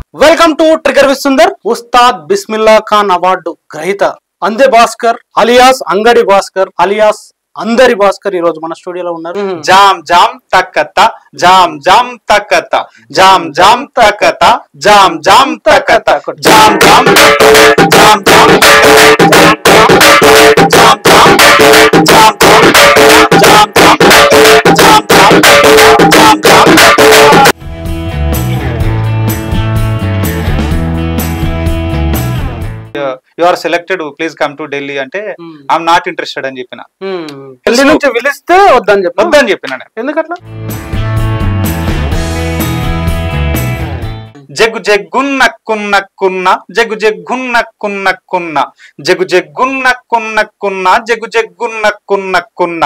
Welcome to trigger విసుందర్ Ustad Bismillah Khan award గ్రహీత Ande Bhaskar alias అంగడి భాస్కర్ అలియాస్ అందరి భాస్కర్ ఈ రోజు మన స్టూడియోలో ఉన్నారు జామ్ జామ్ తక్కత జామ్ జామ్ తక్కత జామ్ జామ్ తక్కత జామ్ జామ్ తక్కత జామ్ జామ్ జామ్ జామ్ జామ్ జామ్ జామ్ జామ్ జామ్ జామ్ జామ్ you are selected please come to Delhi అంటే ఐఎమ్ నాట్ ఇంట్రెస్టెడ్ అని చెప్పిన ఢిల్లీ నుంచి పిలిస్తే వద్దని చెప్పి వద్దని చెప్పిన నేను ఎందుకట్లా జగ్గు జగ్గున్నక్కున్నక్కున్న జగ్గు జగ్గున్నక్కున్నక్కున్న జగ్గు జగ్గున్నక్కున్నక్కున్న జగ్గు జగ్గున్నక్కున్నక్కున్న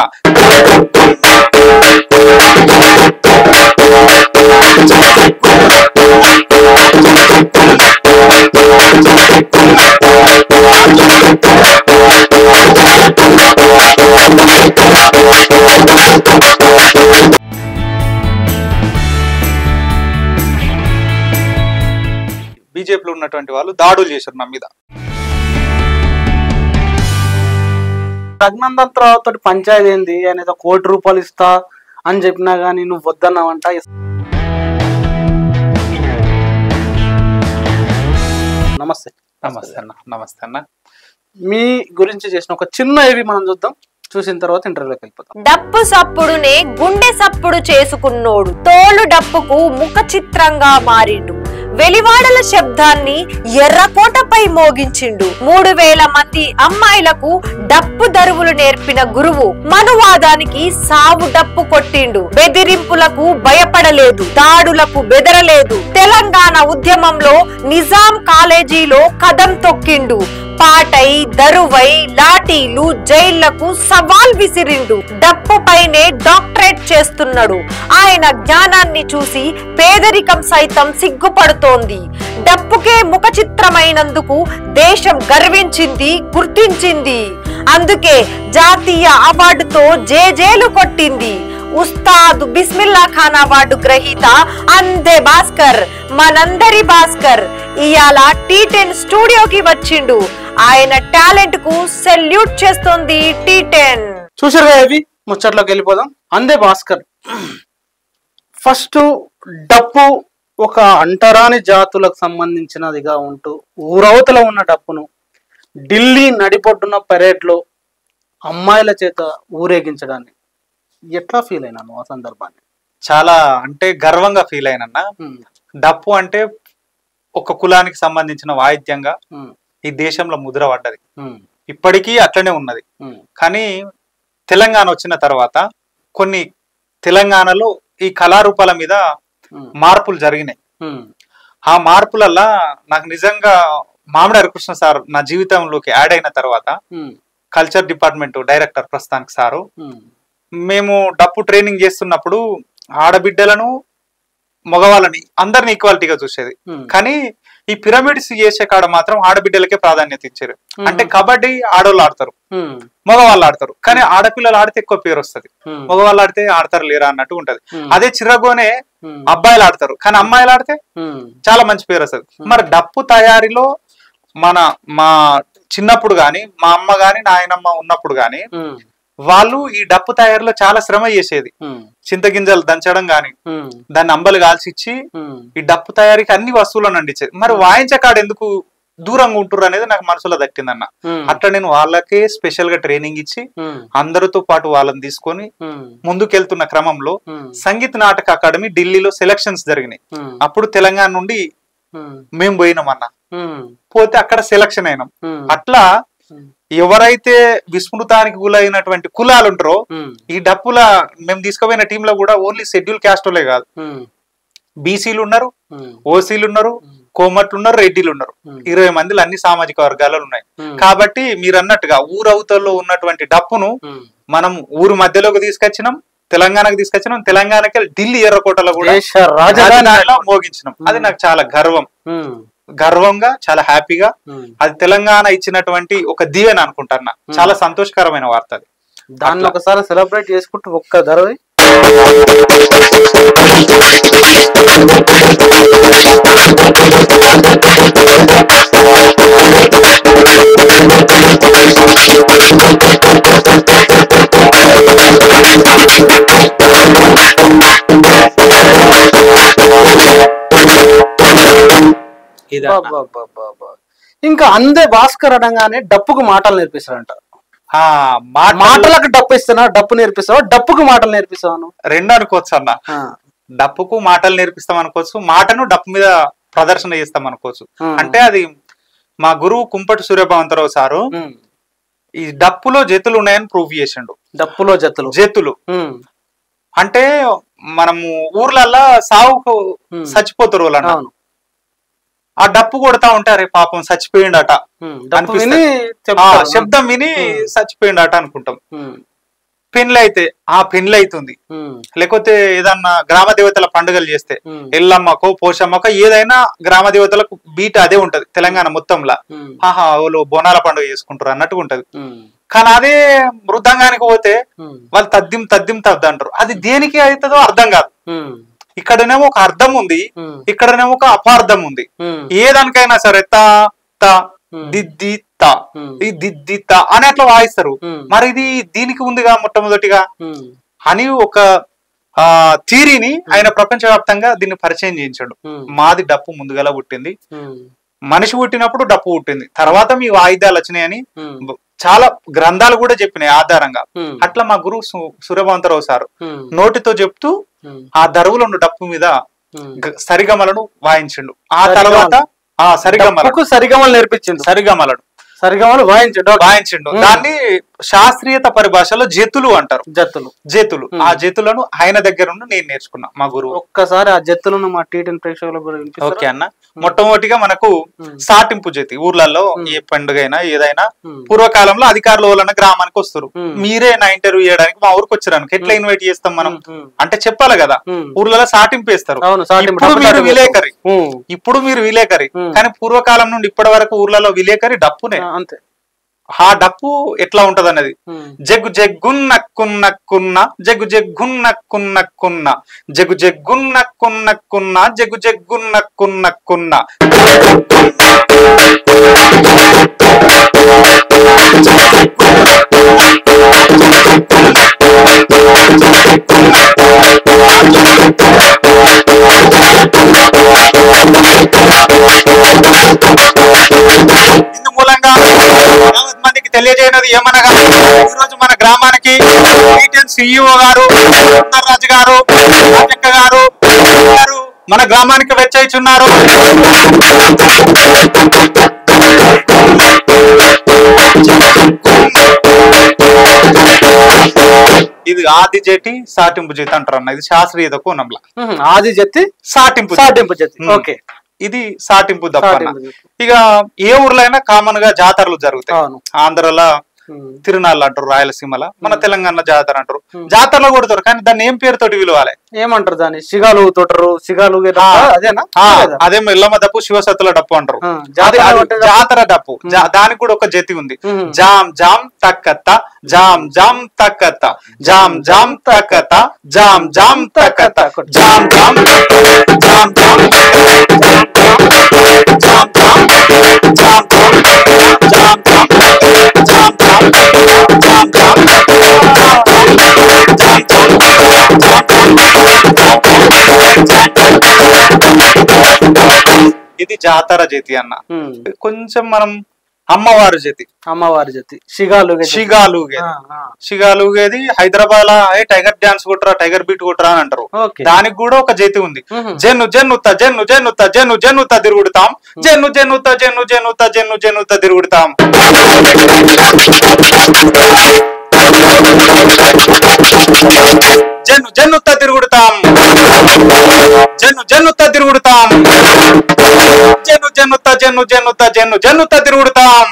బీజేపీలో ఉన్నటువంటి వాళ్ళు దాడులు చేశారు నా మీద రఘునందన్ రావు తోటి పంచాయతీ ఏంది ఆయన ఏదో కోటి రూపాయలు ఇస్తా అని చెప్పినా గానీ నువ్వు వద్దన్నావంట నమస్తే నమస్తే అన్న నమస్తే అన్న మీ గురించి చేసిన ఒక చిన్న ఏవి మనం చూద్దాం చూసిన తర్వాత ఇంటర్వ్యూలోకి వెళ్ళిపోతాం డప్పు సప్పుడునే గుండె సప్పుడు చేసుకున్నోడు తోలు డప్పుకు ముఖ చిత్రంగా మారిండు వెలివాడల శబ్దాన్ని ఎర్రకోటపై మోగించిండు మూడు వేల మంది అమ్మాయిలకు డప్పు దరువులు నేర్పిన గురువు మనువాదానికి సావు డప్పు కొట్టిండు బెదిరింపులకు భయపడలేదు దాడులకు బెదరలేదు తెలంగాణ ఉద్యమంలో నిజాం కాలేజీలో కదం తొక్కిండు పాటై దరువై లాఠీలు జైళ్లకు సవాల్ విసిరిండు డప్పు పైనే డాక్టరేట్ చేస్తున్నాడు ఆయన జ్ఞానాన్ని చూసి పేదరికం సైతం సిగ్గుపడుతోంది డప్పుకే ముఖ చిత్రమైనందుకు దేశం గర్వించింది గుర్తించింది అందుకే జాతీయ అవార్డుతో జేజేలు కొట్టింది ఉస్తాద్ బిస్మిల్లా ఖాన్ అవార్డు గ్రహీత అందే భాస్కర్ మనందరి భాస్కర్ ఇయాల టీ టెన్ స్టూడియోకి వచ్చిండు ఆయన టాలెంట్ కు సెల్యూట్ చేస్తోంది టీ టెన్ చూసారుగా ఏవి ముచ్చట్లోకి వెళ్ళిపోదాం అందే భాస్కర్ ఫస్ట్ డప్పు ఒక అంటరాని జాతులకు సంబంధించినదిగా ఉంటూ ఊరవతల ఉన్న డప్పును ఢిల్లీ నడిపొడ్డున పెరేడ్లో అమ్మాయిల చేత ఊరేగించడాన్ని ఎట్లా ఫీల్ అయినాను ఆ సందర్భాన్ని చాలా అంటే గర్వంగా ఫీల్ అయినన్న ఉమ్, డప్పు అంటే ఒక కులానికి సంబంధించిన వాయిద్యంగా ఉమ్, ఈ దేశంలో ముద్ర పడ్డది ఉమ్, ఇప్పటికీ అట్లనే ఉన్నది ఉమ్, కానీ తెలంగాణ వచ్చిన తర్వాత కొన్ని తెలంగాణలో ఈ కళారూపాల మీద ఉమ్, మార్పులు జరిగినాయి ఉమ్, ఆ మార్పులల్లా నాకు నిజంగా మామిడి హరికృష్ణ సార్ నా జీవితంలోకి యాడ్ అయిన తర్వాత ఉమ్, కల్చర్ డిపార్ట్మెంట్ డైరెక్టర్ ప్రస్తుతానికి సారు ఉమ్, మేము డప్పు ట్రైనింగ్ చేస్తున్నప్పుడు ఆడబిడ్డలను మగవాళ్ళని అందరిని ఈక్వాలిటీగా చూసేది ఉమ్, కానీ ఈ పిరమిడ్స్ చేసే కాడ మాత్రం ఆడబిడ్డలకే ప్రాధాన్యత ఇచ్చారు ఉమ్, అంటే కబడ్డీ ఆడవాళ్ళు ఆడతారు ఉమ్, మగవాళ్ళు ఆడతారు కానీ ఆడపిల్లలు ఆడితే ఎక్కువ పేరు వస్తుంది ఉమ్, మగవాళ్ళు ఆడితే ఆడతారు లేరా అన్నట్టు ఉంటది ఉమ్, అదే చిరగోనే ఉమ్, అబ్బాయిలు ఆడతారు కానీ అమ్మాయిలు ఆడితే ఉమ్, చాలా మంచి పేరు వస్తుంది మరి డప్పు తయారీలో మన మా చిన్నప్పుడు గాని మా అమ్మ గాని నాయనమ్మ ఉన్నప్పుడు గాని ఉమ్, వాళ్ళు ఈ డప్పు తయారీలో చాలా శ్రమ చేసేది ఉమ్, చింతగింజలు దంచడం గాని ఉమ్, దాన్ని అంబలు కాల్చి ఇచ్చి ఉమ్, ఈ డప్పు తయారీకి అన్ని వస్తువులను అందించేది మరి వాయించకాడు ఎందుకు దూరంగా ఉంటుర్రు అనేది నాకు మనసులో దక్కిందన్న ఉమ్, అట్లా నేను వాళ్ళకే స్పెషల్ గా ట్రైనింగ్ ఇచ్చి ఉమ్, అందరితో పాటు వాళ్ళని తీసుకొని ఉమ్, ముందుకెళ్తున్న క్రమంలో ఉమ్, సంగీత నాటక అకాడమీ ఢిల్లీలో సెలక్షన్స్ జరిగినాయి ఉమ్, అప్పుడు తెలంగాణ నుండి ఉమ్, మేము పోయినాం అన్న ఉమ్, పోతే అక్కడ సెలక్షన్ అయినాం ఉమ్, అట్లా ఉమ్, ఎవరైతే విస్మృతానికి గురైనటువంటి కులాలు ఉంటారో ఉమ్, ఈ డప్పుల మేము తీసుకుపోయిన టీంలో కూడా ఓన్లీ షెడ్యూల్ క్యాస్ట్ వాళ్ళే కాదు ఉమ్, బీసీలు ఉన్నారు ఉమ్, ఓసీలు ఉన్నారు కోమట్లు ఉన్నారు రెడ్డిలు ఉన్నారు ఉమ్, ఇరవై మందిలో అన్ని సామాజిక వర్గాలు ఉన్నాయి ఉమ్, కాబట్టి మీరు అన్నట్టుగా ఊరవతల్లో ఉన్నటువంటి డప్పును ఉమ్, మనం ఊరు మధ్యలోకి తీసుకొచ్చినాం తెలంగాణకు తీసుకొచ్చినాం తెలంగాణకి వెళ్ళి ఢిల్లీ ఎర్రకోటలో కూడా దేశ రాజధాని రాజధానిలో మోగించినాం అది నాకు చాలా గర్వం ఉమ్, గర్వంగా చాలా హ్యాపీగా ఉమ్. అది తెలంగాణ ఇచ్చినటువంటి ఒక దీవెన అనుకుంటున్నా చాలా సంతోషకరమైన వార్త అది దాన్ని ఒకసారి సెలబ్రేట్ చేసుకుంటూ ఒక్క ధర ఇది బా, బా, బా, బా, బా. ఇంకా అందే భాస్కర్ అనగానే డప్పుకు మాటలు నేర్పిస్తాడంట మాట మాటలకు డప్పు ఇస్తానా డప్పు నేర్పిస్తావా డప్పుకు మాటలు నేర్పిస్తాను రెండు అనుకోవచ్చు అన్న డప్పుకు మాటలు నేర్పిస్తాం అనుకోవచ్చు మాటను డప్పు మీద ప్రదర్శన చేస్తాం అనుకోవచ్చు అంటే అది మా గురువు కుంపటి సూర్యభవంతరావు సారు ఈ డప్పులో జతులు ఉన్నాయని ప్రూవ్ చేసిండు డప్పులో జత్తులు జతులు ఉమ్, అంటే మనము ఊర్లల్లా సావుకు Hmm. చచ్చిపోతారు వాళ్ళన్న అవును ఆ డప్పు కొడతా ఉంటారే పాపం చచ్చిపోయిండట ఉమ్, డప్పు అనిపిస్తది. విని ఆ చెప్తారు. శబ్దం విని Hmm. చచ్చిపోయిండట అనుకుంటాం ఉమ్, పెన్లు అయితే ఆ పెన్లు అవుతుంది ఉమ్, లేకపోతే ఏదన్నా గ్రామ దేవతల పండుగలు చేస్తే ఉమ్, ఎల్లమ్మకో పోషమ్మకో ఏదైనా గ్రామ దేవతలకు బీట్ అదే ఉంటది తెలంగాణ మొత్తంలో ఉమ్, ఆహా వాళ్ళు బోనాల పండుగ చేసుకుంటారు అన్నట్టుగా ఉంటది ఉమ్, కానీ అదే మృదంగానికి పోతే ఉమ్, వాళ్ళు తద్దిం తద్దిం తద్ది అంటారు అది దేనికి అవుతుందో అర్థం కాదు ఉమ్, ఇక్కడనేమో ఒక అర్థం ఉంది ఉమ్, ఇక్కడనేమో ఒక అపార్థం ఉంది ఉమ్, ఏ దానికైనా సరే తా త ఉమ్, దిద్ది త ఉమ్, ఈ దిద్ది త అని అట్లా వాయిస్తారు ఉమ్, మరి ఇది దీనికి ఉందిగా మొట్టమొదటిగా ఉమ్, అని ఒక ఆ థీరీని ఆయన ప్రపంచవ్యాప్తంగా దీన్ని పరిచయం చేయించాడు ఉమ్, మాది డప్పు ముందుగల పుట్టింది ఉమ్, మనిషి పుట్టినప్పుడు డప్పు పుట్టింది తర్వాత మీ వాయిద్యాలు వచ్చినాయని ఉమ్, చాలా గ్రంథాలు కూడా చెప్పినాయి ఆధారంగా ఉమ్, అట్లా మా గురువు సు- సూర్యభవంతరావు సారు ఉమ్, నోటితో చెప్తూ ఉమ్, ఆ దరువులో ఉన్న డప్పు మీద ఉమ్. గ- సరిగమలను వాయించిండు ఆ సరిగమలు. తర్వాత ఆ సరిగమల డప్పుకు సరిగమలు నేర్పించింది సరిగమలను సరిగమలు వాయించడు వాయించిండు Hmm. దాన్ని శాస్త్రీయత పరిభాషలో జతులు అంటారు జత్తులు జతులు Hmm. ఆ జతులను ఆయన దగ్గర నుండి నేను నేర్చుకున్నా మా గురువు ఒక్కసారి ఆ జత్తులను మా టీటన్ ప్రేక్షకులకు కూడా వినిపిస్తారా? ఓకే అన్న మొట్టమొదటిగా మనకు ఉమ్, సాటింపు జతి ఊర్లలో Hmm. ఏ పండుగైనా ఏదైనా ఉమ్, పూర్వకాలంలో అధికారుల వలన గ్రామానికి వస్తారు Hmm. మీరే నా ఇంటర్వ్యూ చేయడానికి మా ఊరికి వచ్చారు ఎట్లా ఇన్వైట్ చేస్తాం మనం ఉమ్, ఉమ్, అంటే చెప్పాలి కదా ఉమ్. ఊర్లలో సాటింపు వేస్తారు అవును సాటింపు, ఇప్పుడు డప్పు మీరు సాటింపు. విలేకరి ఉమ్, ఇప్పుడు మీరు విలేకరి Hmm. కానీ పూర్వకాలం నుండి ఇప్పటి వరకు ఊర్లలో విలేకరి డప్పునే ఆ, అంతే ఆ డప్పు ఎట్లా ఉంటది అన్నది ఉమ్, జగ్గు జగ్గున్నక్కున్నక్కున్న జగ్గు జగ్గున్నక్కున్నక్కున్న జగ్గు జగ్గున్నక్కున్నక్కున్న జగ్గు జగ్గున్నక్కున్నక్కున్న ఇందు మూలంగా యావత్ మందికి తెలియజేయనది ఏమనగా ఈరోజు మన గ్రామానికి సిఇఓ గారు సుందర్రాజు గారు రాజక్క గారు గారు మన గ్రామానికి వెచ్చయిచున్నారు ఇది ఆది జటి సాటింపు జతి అంటారు అన్న ఇది శాస్త్రీయత కోణంలో ఉమ్, ఆది జత్తి సాటింపు జతి. సాటింపు జత్తి ఉమ్. ఓకే ఇది సాటింపు దప్ప అన్న. సాటింపు జత్తి. ఇక ఏ ఊర్లో అయినా కామన్ గా జాతరలు జరుగుతాయి అవును ఆంధ్రలో ఉమ్, తిరునాళ్ళు అంటారు రాయలసీమలో మన Hmm. తెలంగాణ జాతర అంటారు Hmm. జాతరలో కొడతారు కానీ దాన్ని ఏం పేరుతోటి పిలవాలి ఏమంటారు దాన్ని సిగాలు తోటరు సిగాలు ఆ, అదేనా ఆ, లేదా? అదేమో ఎల్లమ్మ డప్పు శివసత్తుల డప్పు అంటారు ఆ, అది- జాతర అది అంటే జాతర డప్పు జా- దానికి కూడా ఒక జతి ఉంది ఉమ్, జామ్ జామ్ తక్కత జామ్ జామ్ తక్కత జామ్ జామ్ తక్కత జామ్ జామ్ తక్కత జామ్ జామ్ జామ్ జామ్ జామ్ జామ్ జామ్ జామ్ జామ్ జామ్ జామ్ జామ్ ఇది జాతర జతి అన్న ఉమ్, కొంచెం మనం అమ్మవారు జతి అమ్మవారి జతి సిగాలు షిగాలుగేది షిగాలుగేది హైదరాబాద్ లా "ఏ, టైగర్ డాన్స్ కొట్టరా టైగర్ బీట్ కొట్టరా అని అంటారు ఓకే దానికి కూడా ఒక జతి ఉంది ఉహు. జన్ను జన్నుత జన్ను జన్నుత జన్ను జన్నుత తిరుగుడుతాం జన్ను జన్నుత జన్ను జన్నుత జన్ను జన్నుత తిరుగుడుతాం జన్ను జన్నుత తిరుగుడుతాం జన్ను జన్నుత తిరుగుడుతాం జన్ను జన్నుత జన్ను జన్నుత జన్ను జన్నుత తిరుగుడుతాం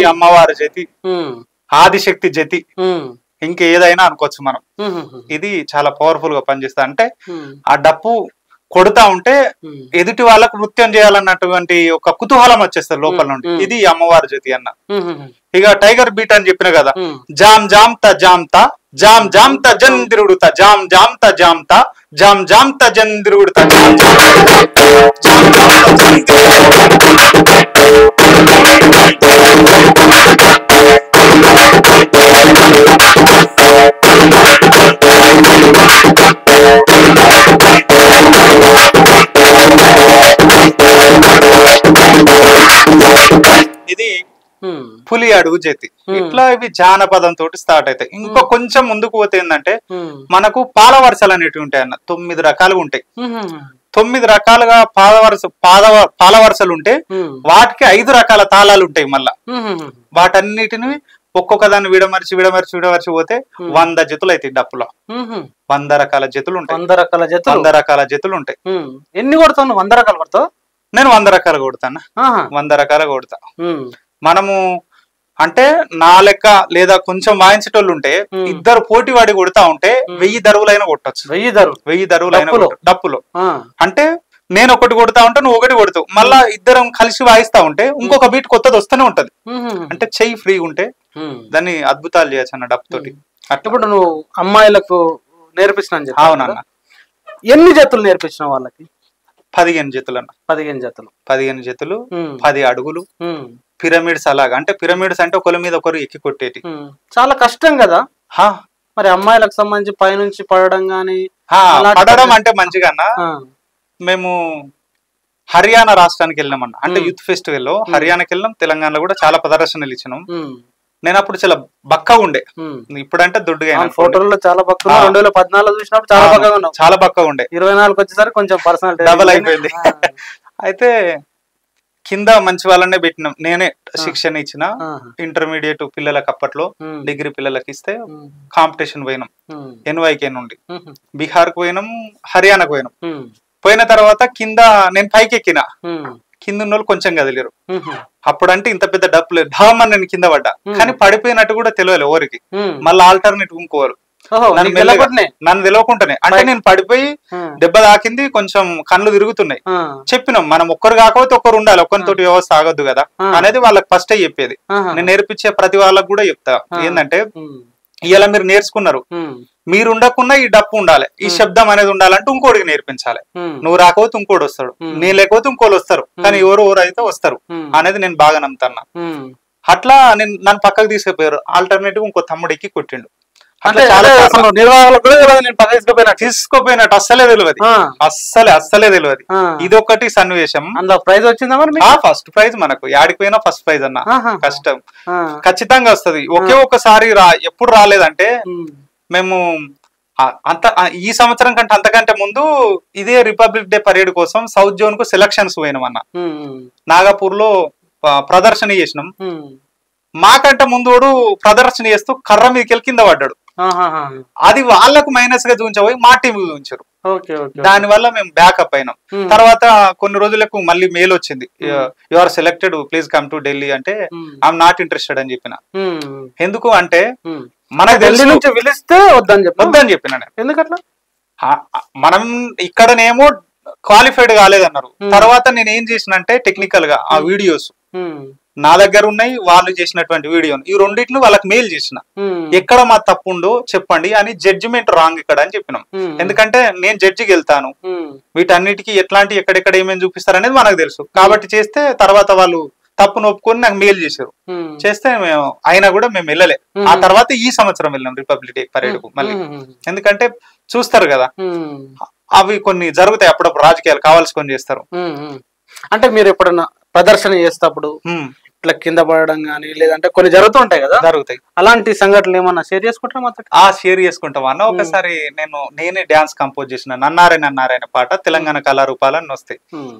అమ్మవారి జతి ఉమ్, ఆదిశక్తి జతి ఉమ్, ఇంకేదైనా అనుకోవచ్చు మనం ఉమ్, ఉమ్, ఇది చాలా పవర్ఫుల్ గా పనిచేస్తుంది అంటే ఉమ్, ఆ డప్పు కొడుతా ఉంటే ఉమ్. ఎదుటి వాళ్ళకు నృత్యం చేయాలన్నటువంటి ఒక కుతూహలం వచ్చేస్తుంది లోపల నుండి మ్. ఇది అమ్మవారి జ్యోతి అన్న ఉమ్, ఉమ్, ఇక టైగర్ బీట్ అని చెప్పిన కదా ఉమ్. జామ్ జామ్ త జామ్ త జామ్ జామ్ త జందిరుడు త జామ్ జామ్ త జామ్ త జామ్ జామ్ త జందిరుడు త జామ్ జామ్ జామ్ జామ్ త జందిరుడు. ఇది ఉమ్, పులి అడుగు జతి Hmm. ఇట్లా ఇవి జానపదం తోటి స్టార్ట్ అవుతాయి ఇంకో కొంచెం ముందుకు పోతే ఏంటంటే ఉమ్, మనకు పాల వరుసలు అనేటివి ఉంటాయి అన్న తొమ్మిది రకాలుగా ఉంటాయి ఉమ్, ఉమ్, తొమ్మిది రకాలుగా పాద వరుస పాద పాల వరుసలు ఉంటే ఉమ్, వాటికి ఐదు రకాల తాళాలు ఉంటాయి మళ్ళా ఉమ్, ఉమ్, వాటన్నిటిని ఒక్కొక్క దాన్ని విడమర్చి విడమర్చి విడమర్చి పోతే Hmm. వంద జతులు అవుతాయి డప్పులో ఉమ్, ఉమ్. వంద రకాల జతులు ఉంటాయి వంద రకాల జతలు వంద రకాల జతులు ఉంటాయి ఉమ్. ఎన్ని కొడతావు నువ్వు వంద రకాలు కొడతావు నేను వంద రకాలు కొడతాను ఆహా. వంద రకాలు కొడతా ఉమ్, మనము అంటే నా లెక్క లేదా కొంచెం వాయించేటోళ్ళు ఉంటే Hmm. ఇద్దరు పోటీ వాడి కొడతా ఉంటే Hmm. వెయ్యి దరువులైనా కొట్టొచ్చు వెయ్యి ధరు వెయ్యి దరువులైనా డప్పులో? కొట్టొచ్చు. డప్పులో ఆ, అంటే నేను ఒకటి కొడతా ఉంటే నువ్వు ఒకటి కొడతావు మళ్ళా ఇద్దరం కలిసి వాయిస్తా ఉంటే ఇంకొక బీట్ కొత్తది వస్తూనే ఉంటది ఉమ్, ఉమ్, అంటే చెయ్యి ఫ్రీ ఉంటే ఉమ్. దాన్ని అద్భుతాలు చేయొచ్చు అన్న డప్పు తోటి అట్లా ఇప్పుడు నువ్వు అమ్మాయిలకు నేర్పిస్తున్నా చెప్పి అవునన్న ఎన్ని జతులు నేర్పించిన వాళ్ళకి పదిహేను జతులు అన్న పదిహేను జతలు పదిహేను జతులు ఉమ్, పది అడుగులు ఉమ్, పిరమిడ్స్ అలాగా అంటే పిరమిడ్స్ అంటే ఒకరి మీద ఒకరు ఎక్కి కొట్టేటి ఉమ్. చాలా కష్టం కదా హా, మరి అమ్మాయిలకు సంబంధించి పైనుంచి పడడం గానీ హా, అలాంటి పడడం పద్ధతి- అంటే మంచిగా అన్న ఆ, మేము హర్యానా రాష్ట్రానికి వెళ్ళినామన్న అంటే Hmm. యూత్ ఫెస్టివల్ లో హర్యానాకి వెళ్ళినాం తెలంగాణలో కూడా చాలా ప్రదర్శనలు ఇచ్చినాం ఉమ్, నేను అప్పుడు చాలా బక్కగా ఉండే ఉమ్. ఇప్పుడంటే దుడ్డుగా అయినా అవును, ఫోటోల్లో చాలా పక్కన ఆ. రెండు వేల పద్నాలుగు చూసినప్పుడు చాలా అవును, పక్కగా ఉన్నావు చాలా బక్కగా ఉండే ఇరవై నాలుగు వచ్చేసరికి కొంచెం పర్సనల్ డబల్ అయిపోయింది అయితే కింద మంచి వాళ్ళనే పెట్టినాం నేనే శిక్షణ ఇచ్చిన ఇంటర్మీడియట్ పిల్లలకు అప్పట్లో డిగ్రీ పిల్లలకి ఇస్తే కాంపిటీషన్ పోయినాం ఎన్వైకే నుండి బీహార్కి పోయినాం హర్యానాకు పోయినాం పోయిన తర్వాత కింద నేను పైకి ఎక్కిన కింద ఉన్న వాళ్ళు కొంచెం కదిలేరు అప్పుడంటే ఇంత పెద్ద డప్పు లేదు ఢామ్ అని నేను కింద పడ్డా Hmm. కానీ పడిపోయినట్టు కూడా తెలియదు ఎవరికి మళ్ళీ ఆల్టర్నేట్ ఇంకోరు నన్ను మెల్లగా- నన్ను తెలియకుండానే అంటే పై- నేను పడిపోయి దెబ్బ తాకింది కొంచెం కళ్ళు తిరుగుతున్నాయి చెప్పినాం మనం ఒక్కరు కాకపోతే ఒక్కరు ఉండాలి ఒక్కరితోటి వ్యవస్థ ఆగొద్దు కదా ఆ. అనేది వాళ్ళకి ఫస్ట్ చెప్పేది నేను నేర్పించే ప్రతి వాళ్ళకి కూడా చెప్తా ఆ. ఏంటంటే ఇలా మీరు నేర్చుకున్నారు మీరు ఉండకున్నా ఈ డప్పు ఉండాలి ఈ Hmm. శబ్దం అనేది ఉండాలంటే ఇంకోటికి నేర్పించాలి నువ్వు రాకపోతే ఇంకోటి వస్తాడు Hmm. నేను లేకపోతే ఇంకోటి వస్తారు కానీ Hmm. ఎవరు ఎవరు అయితే వస్తారు అనేది నేను బాగా నమ్ముతాను అట్లా నేను నన్ను పక్కకు తీసుకుపోయారు ఆల్టర్నేటివ్ ఇంకో తమ్ముడు ఎక్కి కొట్టిండు అంటే అట్లా చాలా అదే సార్లు అసలు నిర్వాహకులకు కూడా తెలియదు నేను పక్క తీసుకుపోయినట్టు తీసుకోపోయినట్టు అస్సలే తెలియదు ఆ, అస్సలే అస్సలే తెలియదు ఆ. ఇదొకటి సన్నివేశం అందులో ప్రైజ్ వచ్చిందా మరి మీకు? ఆ ఫస్ట్ ప్రైజ్ మనకు యాడికి పోయినా ఫస్ట్ ప్రైజ్ అన్న ఆహా. కష్టం ఆ, ఖచ్చితంగా వస్తది ఒకే ఒక్కసారి రా ఎప్పుడు రాలేదంటే ఉమ్, మేము ఆ- అంత ఆ ఈ సంవత్సరం కంటే అంతకంటే ముందు ఇదే రిపబ్లిక్ డే పరేడ్ కోసం సౌత్ జోన్ కు సెలక్షన్స్ పోయినాం అన్న ఉమ్, ఉమ్, నాగపూర్ లో ఆ, ప్రదర్శన చేసినాం ఉమ్. మాకంటే ముందోడు ప్రదర్శన చేస్తూ కర్ర మీదకి వెళ్ళి కింద పడ్డాడు ఆహాహా. అది వాళ్ళకు మైనస్ గా చూపించబోయి మా టీం చూపించారు ఓకే ఓకే దాని వల్ల మేము బ్యాకప్ అయినాం ఉమ్, తర్వాత కొన్ని రోజులకు మళ్ళీ మెయిల్ వచ్చింది Hmm. You are selected please come to Delhi అంటే ఉమ్, ఐఎమ్ నాట్ ఇంట్రెస్టెడ్ అని చెప్పిన ఉమ్, ఎందుకు అంటే ఉమ్. మనకు ఢిల్లీ తెలుసు నుంచి పిలిస్తే వద్దని చెప్పి వద్దని చెప్పిన నేను ఎందుకట్లా ఆ- ఆ- మనం ఇక్కడనేమో క్వాలిఫైడ్ కాలేదన్నారు Hmm. తర్వాత నేను ఏం చేసిన అంటే టెక్నికల్ గా ఆ వీడియోస్ ఉమ్, నా దగ్గర ఉన్నాయి వాళ్ళు చేసినటువంటి వీడియో ఈ రెండింటిని వాళ్ళకి మెయిల్ చేసిన ఉమ్, ఎక్కడ మా తప్పు ఉందో చెప్పండి అని జడ్జిమెంట్ రాంగ్ ఇక్కడ అని చెప్పినాం ఉమ్, ఎందుకంటే నేను జడ్జికి వెళ్తాను ఉమ్, వీటన్నిటికీ ఎట్లాంటి ఎక్కడెక్కడ ఏమేమి చూపిస్తారు అనేది మనకు తెలుసు కాబట్టి చేస్తే తర్వాత వాళ్ళు తప్పును ఒప్పుకొని నాకు మెయిల్ చేశారు ఉమ్, చేస్తే మేము అయినా కూడా మేము వెళ్ళలే Hmm. ఆ తర్వాత ఈ సంవత్సరం వెళ్ళాం రిపబ్లిక్ డే పరేడ్ కు మళ్ళీ ఉమ్, ఎందుకంటే చూస్తారు కదా ఉమ్, అవి కొన్ని జరుగుతాయి అప్పుడప్పుడు రాజకీయాలు కావాల్సుకొని చేస్తారు ఉమ్, ఉమ్. అంటే మీరు ఎప్పుడన్నా ప్రదర్శన చేసేటప్పుడు హ్మ్, ఇట్లా కింద పడడం కానీ లేదంటే కొన్ని జరుగుతుంటాయి కదా జరుగుతాయి అలాంటి సంఘటనలు ఏమన్నా షేర్ చేసుకుంటారా మాతో ఆ షేర్ చేసుకుంటాం అన్న ఒకసారి నేను నేనే డాన్స్ కంపోజ్ చేసిన నన్నారే నన్నారే అనే పాట తెలంగాణ కళారూపాలని వస్తాయి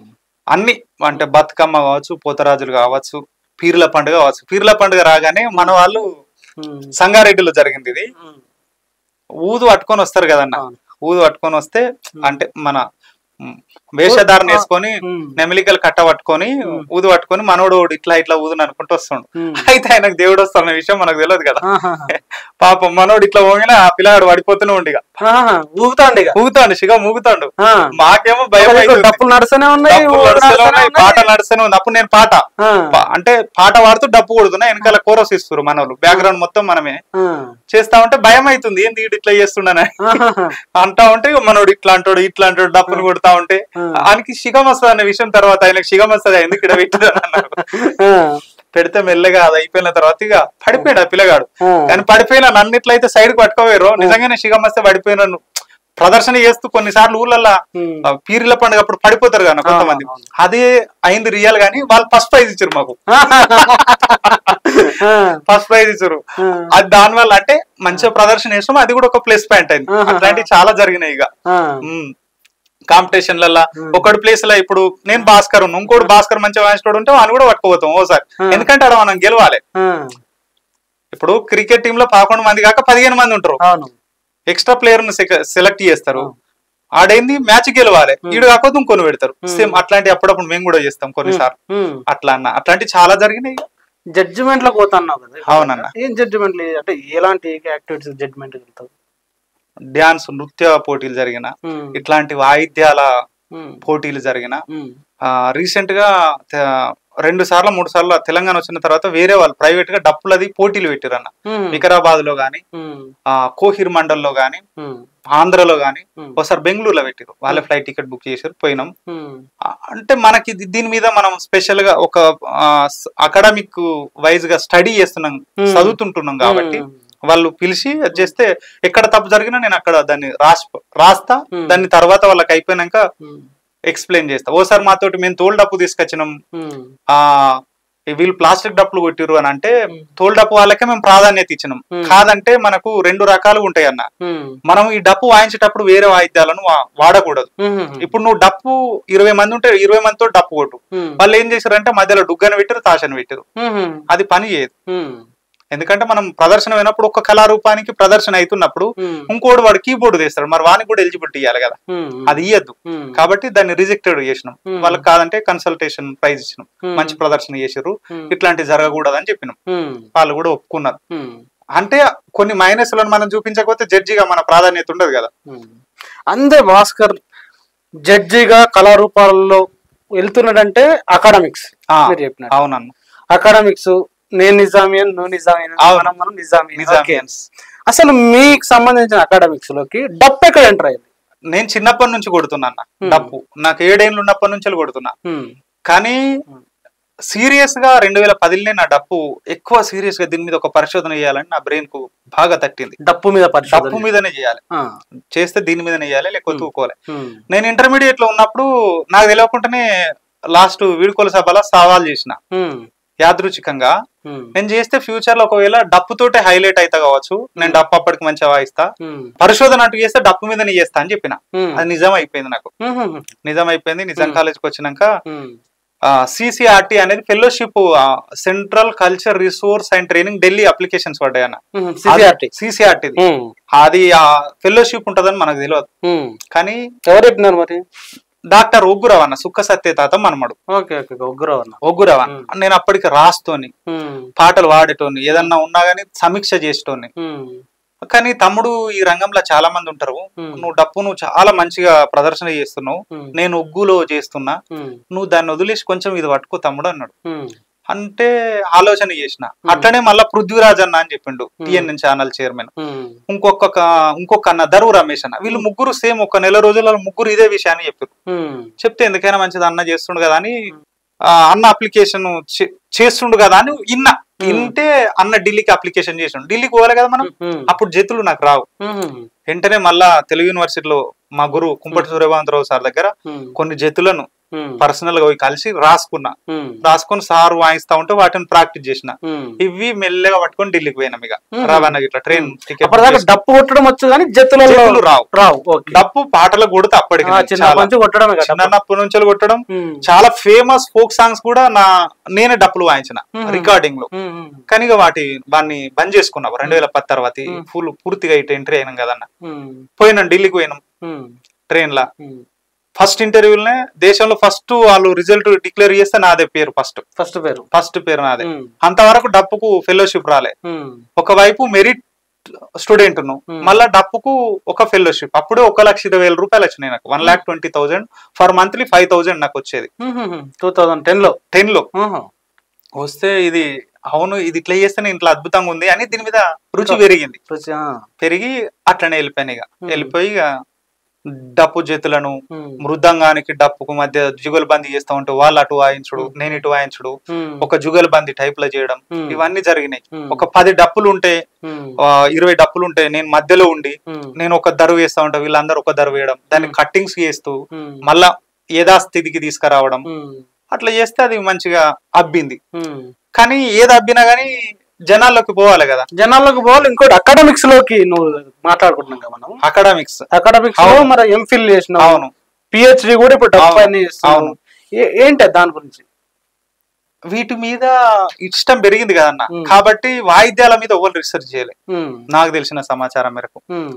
అన్ని అంటే బతుకమ్మ కావచ్చు పోతరాజులు కావచ్చు పీర్ల పండుగ కావచ్చు పీర్ల పండుగ రాగానే మన వాళ్ళు సంగారెడ్డిలో జరిగింది ఇది ఊదు పట్టుకొని వస్తారు కదన్న అవును. ఊదు పట్టుకొని వస్తే అంటే మన ఉమ్, వేషధారణ వేసుకొని ఉమ్. నెమిలికలు కట్ట పట్టుకొని ఊదు పట్టుకొని మనోడు ఇట్లా ఇట్లా ఊదును అనుకుంటూ వస్తుండు ఉమ్. అయితే ఆయనకు దేవుడు వస్తున్న విషయం మనకు తెలియదు కదా ఆహాహా. పాపం మనోడు ఇట్లా పోగినా ఆ పిల్లాడు పడిపోతూనే ఉండిగా ఆహా. ఊగుతాండి ఇక ఊగుతాడు శిగ మూగుతాడు ఆ. మాకేమో భయం ఒకరికి అవుతుంది. డప్పులు నడుస్తూనే ఉన్నాయి డప్పులు ఊరు నడుస్తూనే నడుస్తూనే ఉన్నాయి, ఉన్నాయి. పాట నడుస్తూనే ఉంది అప్పుడు నేను పాట ఆ. పా- అంటే పాట పాడుతూ డప్పు కొడుతున్నా వెనకాల కోరస్ ఇస్తారు మనోళ్ళు బ్యాక్గ్రౌండ్ మొత్తం మనమే ఆ. చేస్తా ఉంటే భయం అవుతుంది ఏంది ఈడు ఇట్లా చేస్తుండని ఆహాహా. అంటా ఉంటే ఇక మనోడు ఇట్లా అంటాడు ఇట్లా అంటాడు డప్పులు కొడతా ఉంటే ఆ. ఆయనకి శిగం వస్తుంది అనే విషయం తర్వాత ఆయనకి శిగం వస్తుంది ఎందుకు ఇక్కడ పెట్టారు అన్నారు ఆ. పెడితే మెల్లగా అది అయిపోయిన తర్వాత ఇక పడిపోయాడు ఆ పిల్లగాడు ఆ. కానీ పడిపోయిన నన్ను ఇట్లయితే సైడ్ పట్టుకోవేరు నిజంగానే శిగం వస్తే పడిపోయినాను ప్రదర్శన చేస్తూ కొన్నిసార్లు ఊళ్ళల్లో ఉమ్. ఆ పీరిల పండుగ అప్పుడు పడిపోతారు కదా కొంతమంది అవును. అదే అయింది రియల్ గానీ వాళ్ళు ఫస్ట్ ప్రైజ్ ఇచ్చారు మాకు ఆ. ఫస్ట్ ప్రైజ్ ఇచ్చారు ఆ. అది దాని వల్ల అంటే మంచిగా ప్రదర్శన చేసాం అది కూడా ఒక ప్లస్ పాయింట్ అయింది ఆహా. అట్లాంటివి చాలా జరిగినాయి ఇక ఆ. కాంపిటీషన్లలో ఒకటి ప్లేస్ లో ఇప్పుడు నేను భాస్కర్ ఉన్నా ఇంకోటి భాస్కర్ మంచిగా వాయించడం ఉంటే వాళ్ళు కూడా పట్టుకోపోతాం ఓసారి ఆ. ఎందుకంటే అక్కడ మనం గెలవాలి ఆ. ఇప్పుడు క్రికెట్ టీమ్ లో పదకొండు మంది కాక పదిహేను మంది ఉంటారు అవును ఎక్స్ట్రా ప్లేయర్ ను సెలెక్ట్ చేస్తారు ఆడైంది మ్యాచ్ గెలవాలి ఈడు కాకపోతే ఇంకొని పెడతారు సేమ్ అట్లాంటి అప్పుడప్పుడు మేము కూడా చేస్తాం కొన్నిసార్లు ఉమ్. అట్లా అన్న అట్లాంటి చాలా జరిగినాయి జడ్జిమెంట్ లో పోతున్నావు కదా అవునన్న. ఏం జడ్జిమెంట్ అంటే ఎలాంటి యాక్టివిటీస్ జడ్జిమెంట్ వెళ్తావు డ్యాన్స్ నృత్య పోటీలు జరిగిన ఉమ్. ఇట్లాంటి వాయిద్యాల ఉమ్. పోటీలు జరిగిన ఉమ్. రీసెంట్ గా త- రెండు సార్లు మూడు సార్లు తెలంగాణ వచ్చిన తర్వాత వేరే వాళ్ళు ప్రైవేట్ గా డప్పులది పోటీలు పెట్టిరన్న ఉమ్. వికారాబాద్ లో గానీ ఉమ్. ఆ, కోహిర్ మండల్లో గానీ ఉమ్. ఆంధ్రలో గానీ ఉమ్. ఒకసారి బెంగళూరులో పెట్టారు వాళ్ళే ఫ్లైట్ టికెట్ బుక్ చేశారు పోయినాం ఉమ్. ఆ, అంటే మనకి ఇది- దీని మీద మనం స్పెషల్ గా ఒక అకాడమిక్ వైజ్ గా స్టడీ చేస్తున్నాం Hmm. చదువుతుంటున్నాం కాబట్టి Hmm. వాళ్ళు పిలిచి అది చేస్తే ఎక్కడ తప్పు జరిగినా నేను అక్కడ దాన్ని రాసి రాస్తా Hmm. దాన్ని తర్వాత వాళ్ళకి అయిపోయినాక ఉమ్. ఎక్స్ప్లెయిన్ చేస్తా ఓసారి మాతోటి మేము తోలు డప్పు తీసుకొచ్చినాం ఉమ్. ఆ వీళ్ళు ప్లాస్టిక్ డప్పులు కొట్టిరు అని అంటే Hmm. తోలు డప్పు వాళ్ళకే మేము ప్రాధాన్యత ఇచ్చినాం Hmm. కాదంటే మనకు రెండు రకాలు ఉంటాయి అన్న ఉమ్. మనం ఈ డప్పు వాయించేటప్పుడు వేరే వాయిద్యాలను వా- వాడకూడదు ఉమ్. ఇప్పుడు నువ్వు డప్పు ఇరవై మంది ఉంటే ఇరవై మందితో డప్పు కొట్టు ఉమ్. వాళ్ళు ఏం చేశారంటే మధ్యలో డుగ్గని పెట్టారు తాషని పెట్టారు ఉమ్. అది పని చేయదు ఉమ్. ఎందుకంటే మనం ప్రదర్శన అయినప్పుడు ఒక కళారూపానికి ప్రదర్శన అవుతున్నప్పుడు ఉమ్. ఇంకోటి వాడు కీబోర్డ్ తీస్తాడు మరి వానికి కూడా ఎలిజిబిలిటీ ఇవ్వాలి కదా ఉమ్. అది ఇయ్యద్దు ఉమ్. కాబట్టి దాన్ని రిజెక్టెడ్ చేసినాం Hmm. వాళ్ళకి కాదంటే కన్సల్టేషన్ ప్రైజ్ ఇచ్చినాం Hmm. మంచి ప్రదర్శన చేసారు Hmm. ఇట్లాంటి జరగకూడదని చెప్పినాం ఉమ్. వాళ్ళు కూడా ఒప్పుకున్నారు ఉమ్. అంటే కొన్ని మైనస్లను మనం చూపించకపోతే జడ్జిగా మన ప్రాధాన్యత ఉండదు కదా ఉమ్. అందే భాస్కర్ జడ్జిగా కళారూపాలలో వెళ్తున్నాడంటే అకాడమిక్స్ ఆ, మీరు చెప్పినట్టు అవునన్న అకాడమిక్స్ నేను నిజామియన్ నువ్వు నిజామియన్ అవును. మనం మనం నిజామియన్ ఓకే. నిజామియన్స్ అసలు మీకు సంబంధించిన అకాడమిక్స్ లోకి డప్ ఎక్కడ ఎంటర్ అయింది నేను చిన్నప్పటి నుంచి కొడుతున్నా అన్న Hmm. డప్పు నాకు ఏడేళ్ళు ఉన్నప్పటి నుంచి కొడుతున్నా ఉమ్. కానీ సీరియస్ గా రెండు వేల పదిలోనే నా డప్పు ఎక్కువ సీరియస్ గా దీని మీద ఒక పరిశోధన చేయాలని నా బ్రెయిన్ కు బాగా తట్టింది డప్పు మీద డప్పు పరిశోధన మీదనే చేయాలి ఆ. చేస్తే దీని మీదనే చేయాలి లేకపోతే Hmm. ఊకోవాలి ఉమ్. నేను ఇంటర్మీడియట్ లో ఉన్నప్పుడు నాకు తెలియకుండానే లాస్ట్ వీడుకోల సభలో సవాల్ చేసిన ఉమ్. యాదృచ్ఛికంగా ఉమ్. నేను చేస్తే ఫ్యూచర్ లో ఒకవేళ డప్పుతోటే హైలైట్ అయితే కావచ్చు నేను డప్పు అప్పటికి మంచిగా వాయిస్తా ఉమ్. పరిశోధన అటు చేస్తే డప్పు మీదనే చేస్తా అని చెప్పిన ఉమ్. అది నిజం అయిపోయింది నాకు ఉమ్. నిజం అయిపోయింది నిజం Hmm. కాలేజ్కి వచ్చినాక ఉమ్. సిసిఆర్టీ అనేది fellowship central culture resource and training Delhi applications పడ్డాయి అన్న ఉమ్. CCRT. సిసిఆర్టీ ఉమ్. అది ఆ ఫెలోషిప్ ఉంటదని మనకు తెలియదు ఉమ్. కానీ ఎవరు చెప్పినారు మరి డాక్టర్ ఒగ్గురావు అన్న సుక్క సత్య తాత మనమడు ఓకే ఓకే ఒగ్గురావు అన్న ఒగ్గురావు అన్న నేను అప్పటికి రాస్తోని ఉమ్. పాటలు వాడేటోని ఏదన్నా ఉన్నా గానీ సమీక్ష చేసేటోని ఉమ్. కానీ తమ్ముడు ఈ రంగంలో చాలా మంది ఉంటారు Hmm. నువ్వు డప్పు నువ్వు చాలా మంచిగా ప్రదర్శన చేస్తున్నావు ఉమ్. నేను ఒగ్గులో చేస్తున్నా ఉమ్. నువ్వు దాన్ని వదిలేసి కొంచెం ఇది పట్టుకో తమ్ముడు అన్నాడు ఉమ్. అంటే ఆలోచన చేసిన అట్లనే మళ్ళా పృథ్వీరాజ్ అన్న అని చెప్పిండు టిఎన్ఎన్ ఛానల్ చైర్మన్ ఉమ్. ఇంకొక క- ఇంకొక అన్న దరువు రమేష్ అన్న వీళ్ళు ముగ్గురు సేమ్ ఒక నెల రోజులలో ముగ్గురు ఇదే విషయాన్ని చెప్పారు ఉమ్. చెప్తే ఎందుకైనా మంచిది అన్న చేస్తుండు కదా అని ఆ, అన్న అప్లికేషన్ చేస్తుండు కదా అని ఇన్న ఇంటే అన్న ఢిల్లీకి అప్లికేషన్ చేసిండు ఢిల్లీకి పోవాలి కదా మనం ఉమ్. అప్పుడు జతులు నాకు రావు ఉమ్. వెంటనే మళ్ళా తెలుగు యూనివర్సిటీలో మా గురువు కుంపటి సూర్యభాంతరావు సార్ దగ్గర ఉమ్. కొన్ని జతులను ఉమ్. పర్సనల్ గా పోయి కలిసి రాసుకున్నా ఉమ్. రాసుకొని సార్ వాయిస్తా ఉంటే వాటిని ప్రాక్టీస్ చేసిన ఉమ్. ఇవి మెల్లగా పట్టుకొని ఢిల్లీకి పోయినాం ఇక మ్మ్. రవాణా ఇట్లా ట్రైన్ టికెట్ అప్పటిదాకా డప్పు కొట్టడం వచ్చు కానీ జత్తులలో జతులు రావు రావు ఓకే డప్పు పాటలకు కొడితే అప్పటికి ఆ, నేను చిన్న చాలా- నుంచి కొట్టడమే కదా చిన్నప్పటి నుంచి కొట్టడం ఉమ్. చాలా ఫేమస్ ఫోక్ సాంగ్స్ కూడా నా నేనే డప్పులు వాయించిన మ్మ్. రికార్డింగ్ లో ఉమ్. ఉమ్. కానీ ఇక వాటి వాడిని బంద్ చేసుకున్నాం రెండు వేల పది తర్వాత మ్మ్. ఫుల్ పూర్తిగా ఇటు ఎంట్రీ అయినాం కదన్న ఉమ్. పోయినాం ఢిల్లీకి పోయినాం ఉమ్. ట్రైన్ లా ఉమ్. ఫస్ట్ ఇంటర్వ్యూలనే దేశంలో ఫస్ట్ వాళ్ళు రిజల్ట్ డిక్లేర్ చేస్తే నాదే పేరు ఫస్ట్ ఫస్ట్ పేరు ఫస్ట్ పేరు నాదే ఉమ్, అంతవరకు డప్పుకు ఫెలోషిప్ రాలే ఉమ్, ఒకవైపు మెరిట్ స్టూడెంట్ ను Hmm. మళ్ళా డప్పుకు ఒక ఫెలోషిప్ అప్పుడే ఒక లక్ష ఇరవై వేల రూపాయలు వచ్చినాయి నాకు one lakh twenty thousand for monthly five thousand నాకు వచ్చేది టూ థౌజండ్ టెన్ లో టెన్ లో ఆహా. వస్తే ఇది అవును ఇది ఇట్లా చేస్తేనే ఇంట్లో అద్భుతంగా ఉంది అని దీని మీద రుచి పెరిగింది రుచి, ఆ. పెరిగి అట్లనే వెళ్ళిపోయాను ఇక Hmm. వెళ్ళిపోయి ఇక డప్పు జతులను ఉమ్, మృదంగానికి డప్పుకు మధ్య జుగల్ బందీ చేస్తా ఉంటే వాళ్ళు అటు వాయించుడు నేను ఇటు వాయించుడు ఉమ్, ఒక జుగల్ బందీ టైప్ లో చేయడం Hmm. ఇవన్నీ జరిగినాయి ఉమ్, ఒక పది డప్పులు ఉంటే ఉమ్, ఆ, ఇరవై డప్పులు ఉంటే నేను మధ్యలో ఉండి ఉమ్, నేను ఒక దరువు వేస్తా ఉంటా వీళ్ళందరూ ఒక దరువు వేయడం దాన్ని Hmm. కట్టింగ్స్ చేస్తూ ఉమ్, మళ్ళా యథాస్థితికి తీసుకురావడం ఉమ్, అట్లా చేస్తే అది మంచిగా అబ్బింది ఉమ్. కానీ ఏది అబ్బినా గానీ జనాల్లోకి పోవాలి కదా జనాల్లోకి పోవాలి ఇంకోటి అకాడమిక్స్ లోకి నువ్వు మాట్లాడుకుంటున్నాం కదా మనం అకాడమిక్స్ అకాడమిక్స్ లో అవును. మరి ఎంఫిల్ చేసినావు అవును పిహెచ్డి కూడా ఇప్పుడు డబ్బు అవును. అని చేస్తున్నావు. అవును. ఏ- ఏంటి అది దాని గురించి వీటి మీద ఇష్టం పెరిగింది కదన్న Hmm. కాబట్టి వాయిద్యాల మీద ఎవరు రీసెర్చ్ చేయలే ఉమ్, నాకు తెలిసిన సమాచారం మేరకు ఉమ్,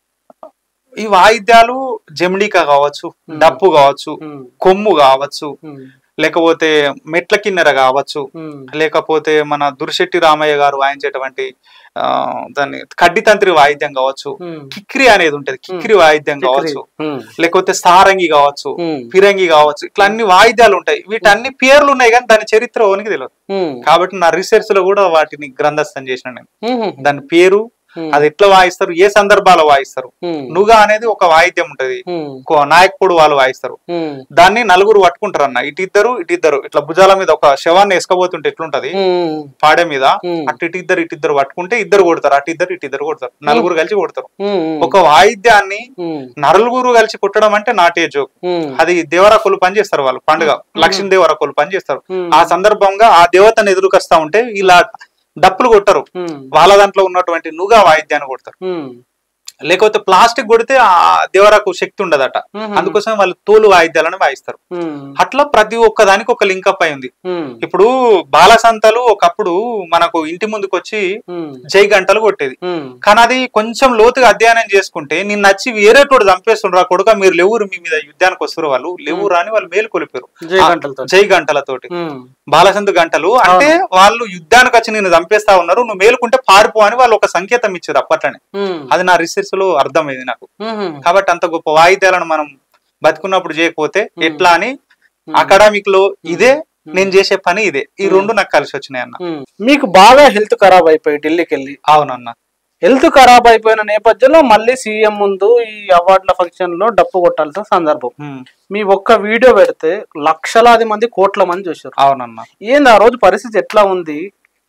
ఈ వాయిద్యాలు జమిడికా కావచ్చు Hmm. డప్పు కావచ్చు ఉమ్, కొమ్ము కావచ్చు ఉమ్, లేకపోతే మెట్ల కిన్నెర కావచ్చు ఉమ్, లేకపోతే మన దుర్శెట్టి రామయ్య గారు వాయించేటువంటి ఆ, దాన్ని కడ్డితంత్రి వాయిద్యం కావచ్చు ఉమ్. కిక్రి అనేది ఉంటది కిక్రి వాయిద్యం కావచ్చు ఉమ్, లేకపోతే సారంగి కావచ్చు ఉమ్, ఫిరంగి కావచ్చు ఇట్లా అన్ని వాయిద్యాలు ఉంటాయి వీటన్ని పేర్లు ఉన్నాయి కానీ దాని చరిత్ర ఓనికి తెలియదు ఉమ్, కాబట్టి నా రీసెర్చ్ లో కూడా వాటిని గ్రంథస్థం చేసిన నేను ఉమ్, దాని పేరు ఉమ్, అది ఎట్లా వాయిస్తారు ఏ సందర్భాల్లో వాయిస్తారు ఉమ్, నుగా అనేది ఒక వాయిద్యం ఉంటది ఉమ్, కో- నాయకుడు వాళ్ళు వాయిస్తారు ఉమ్, దాన్ని నలుగురు పట్టుకుంటారు అన్న ఇటు ఇద్దరు ఇటు ఇద్దరు ఇట్లా భుజాల మీద ఒక శవాన్ని వేసుకోబోతుంటే ఎట్లుంటది ఉమ్, పాడే మీద ఉమ్, అటు ఇటు ఇద్దరు ఇటు ఇద్దరు పట్టుకుంటే ఇద్దరు కొడతారు అటు ఇద్దరు ఇటు ఇద్దరు కొడతారు నలుగురు కలిసి కొడతారు ఉమ్, ఒక వాయిద్యాన్ని ఉమ్, నలుగురు కలిసి కొట్టడం అంటే నాటే జోక్ ఉమ్, అది దేవరాకులు పని చేస్తారు వాళ్ళు పండుగ లక్ష్మీ దేవరాకులు పని చేస్తారు ఉమ్, ఆ సందర్భంగా ఆ దేవతను ఎదురుకొస్తా ఉంటే ఇలా డప్పులు కొట్టరు ఉమ్, వాళ్ళ దాంట్లో ఉన్నటువంటి నుగా వాయిద్యాన్ని కొడతారు ఉమ్, లేకపోతే ప్లాస్టిక్ కొడితే ఆ దేవరకు శక్తి ఉండదట ఉమ్, అందుకోసం వాళ్ళు తోలు వాయిద్యాలను వాయిస్తారు ఉమ్, అట్లా ప్రతి ఒక్క దానికి ఒక లింకప్ అయి ఉంది ఉమ్, ఇప్పుడు బాలసంతలు ఒకప్పుడు మనకు ఇంటి ముందుకు వచ్చి ఉమ్, జై గంటలు కొట్టేది ఉమ్, కానీ అది కొంచెం లోతుగా అధ్యయనం చేసుకుంటే నిన్ను నచ్చి వేరే తోడు చంపేస్తుండ్రా కొడుక మీరు లేవురు మీ మీద యుద్ధానికి వస్తారు వాళ్ళు లేవురు అని వాళ్ళు మేలు కొలిపారు జై గంటలతో జై గంటలతోటి ఉమ్, బాలసంతు గంటలు అంటే వాళ్ళు యుద్ధానికి వచ్చి నేను చంపేస్తా ఉన్నారు నువ్వు మేలుకుంటే పారిపో అని వాళ్ళు ఒక సంకేతం ఇచ్చారు అప్పట్లోనే ఉమ్, అది నా రీసెర్చ్ లో అర్థమైంది నాకు ఉమ్, కాబట్టి అంత గొప్ప వాయిద్యాలను మనం బతుకున్నప్పుడు చేయకపోతే Hmm. ఎట్లా అని అకాడమిక్ లో ఇదే నేను చేసే పని ఇదే ఈ రెండు నాకు కలిసి వచ్చినాయి అన్న ఉమ్. మీకు బాగా హెల్త్ ఖరాబ్ అయిపోయి ఢిల్లీకి వెళ్ళి అవునన్న హెల్త్ ఖరాబ్ అయిపోయిన నేపథ్యంలో మళ్ళీ సీఎం ముందు ఈ అవార్డుల ఫంక్షన్ లో డప్పు కొట్టాల్సిన సందర్భం Hmm. మీ ఒక్క వీడియో పెడితే లక్షలాది మంది కోట్ల మంది చూశారు అవునన్న ఏంది ఆ రోజు పరిస్థితి ఎట్లా ఉంది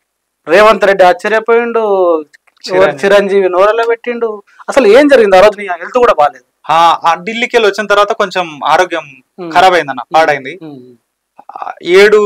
రేవంత్ రెడ్డి ఆశ్చర్యపోయిండు చిరంజీవి. చిరంజీవి నోరలో పెట్టిండు అసలు ఏం జరిగింది ఆ రోజు నీ హెల్త్ కూడా బాగాలేదు ఆ ఆ ఢిల్లీకి వెళ్ళి వచ్చిన తర్వాత కొంచెం ఆరోగ్యం Hmm. ఖరాబ్ అయిందన్న పాడైంది ఉమ్, ఆ, ఏడు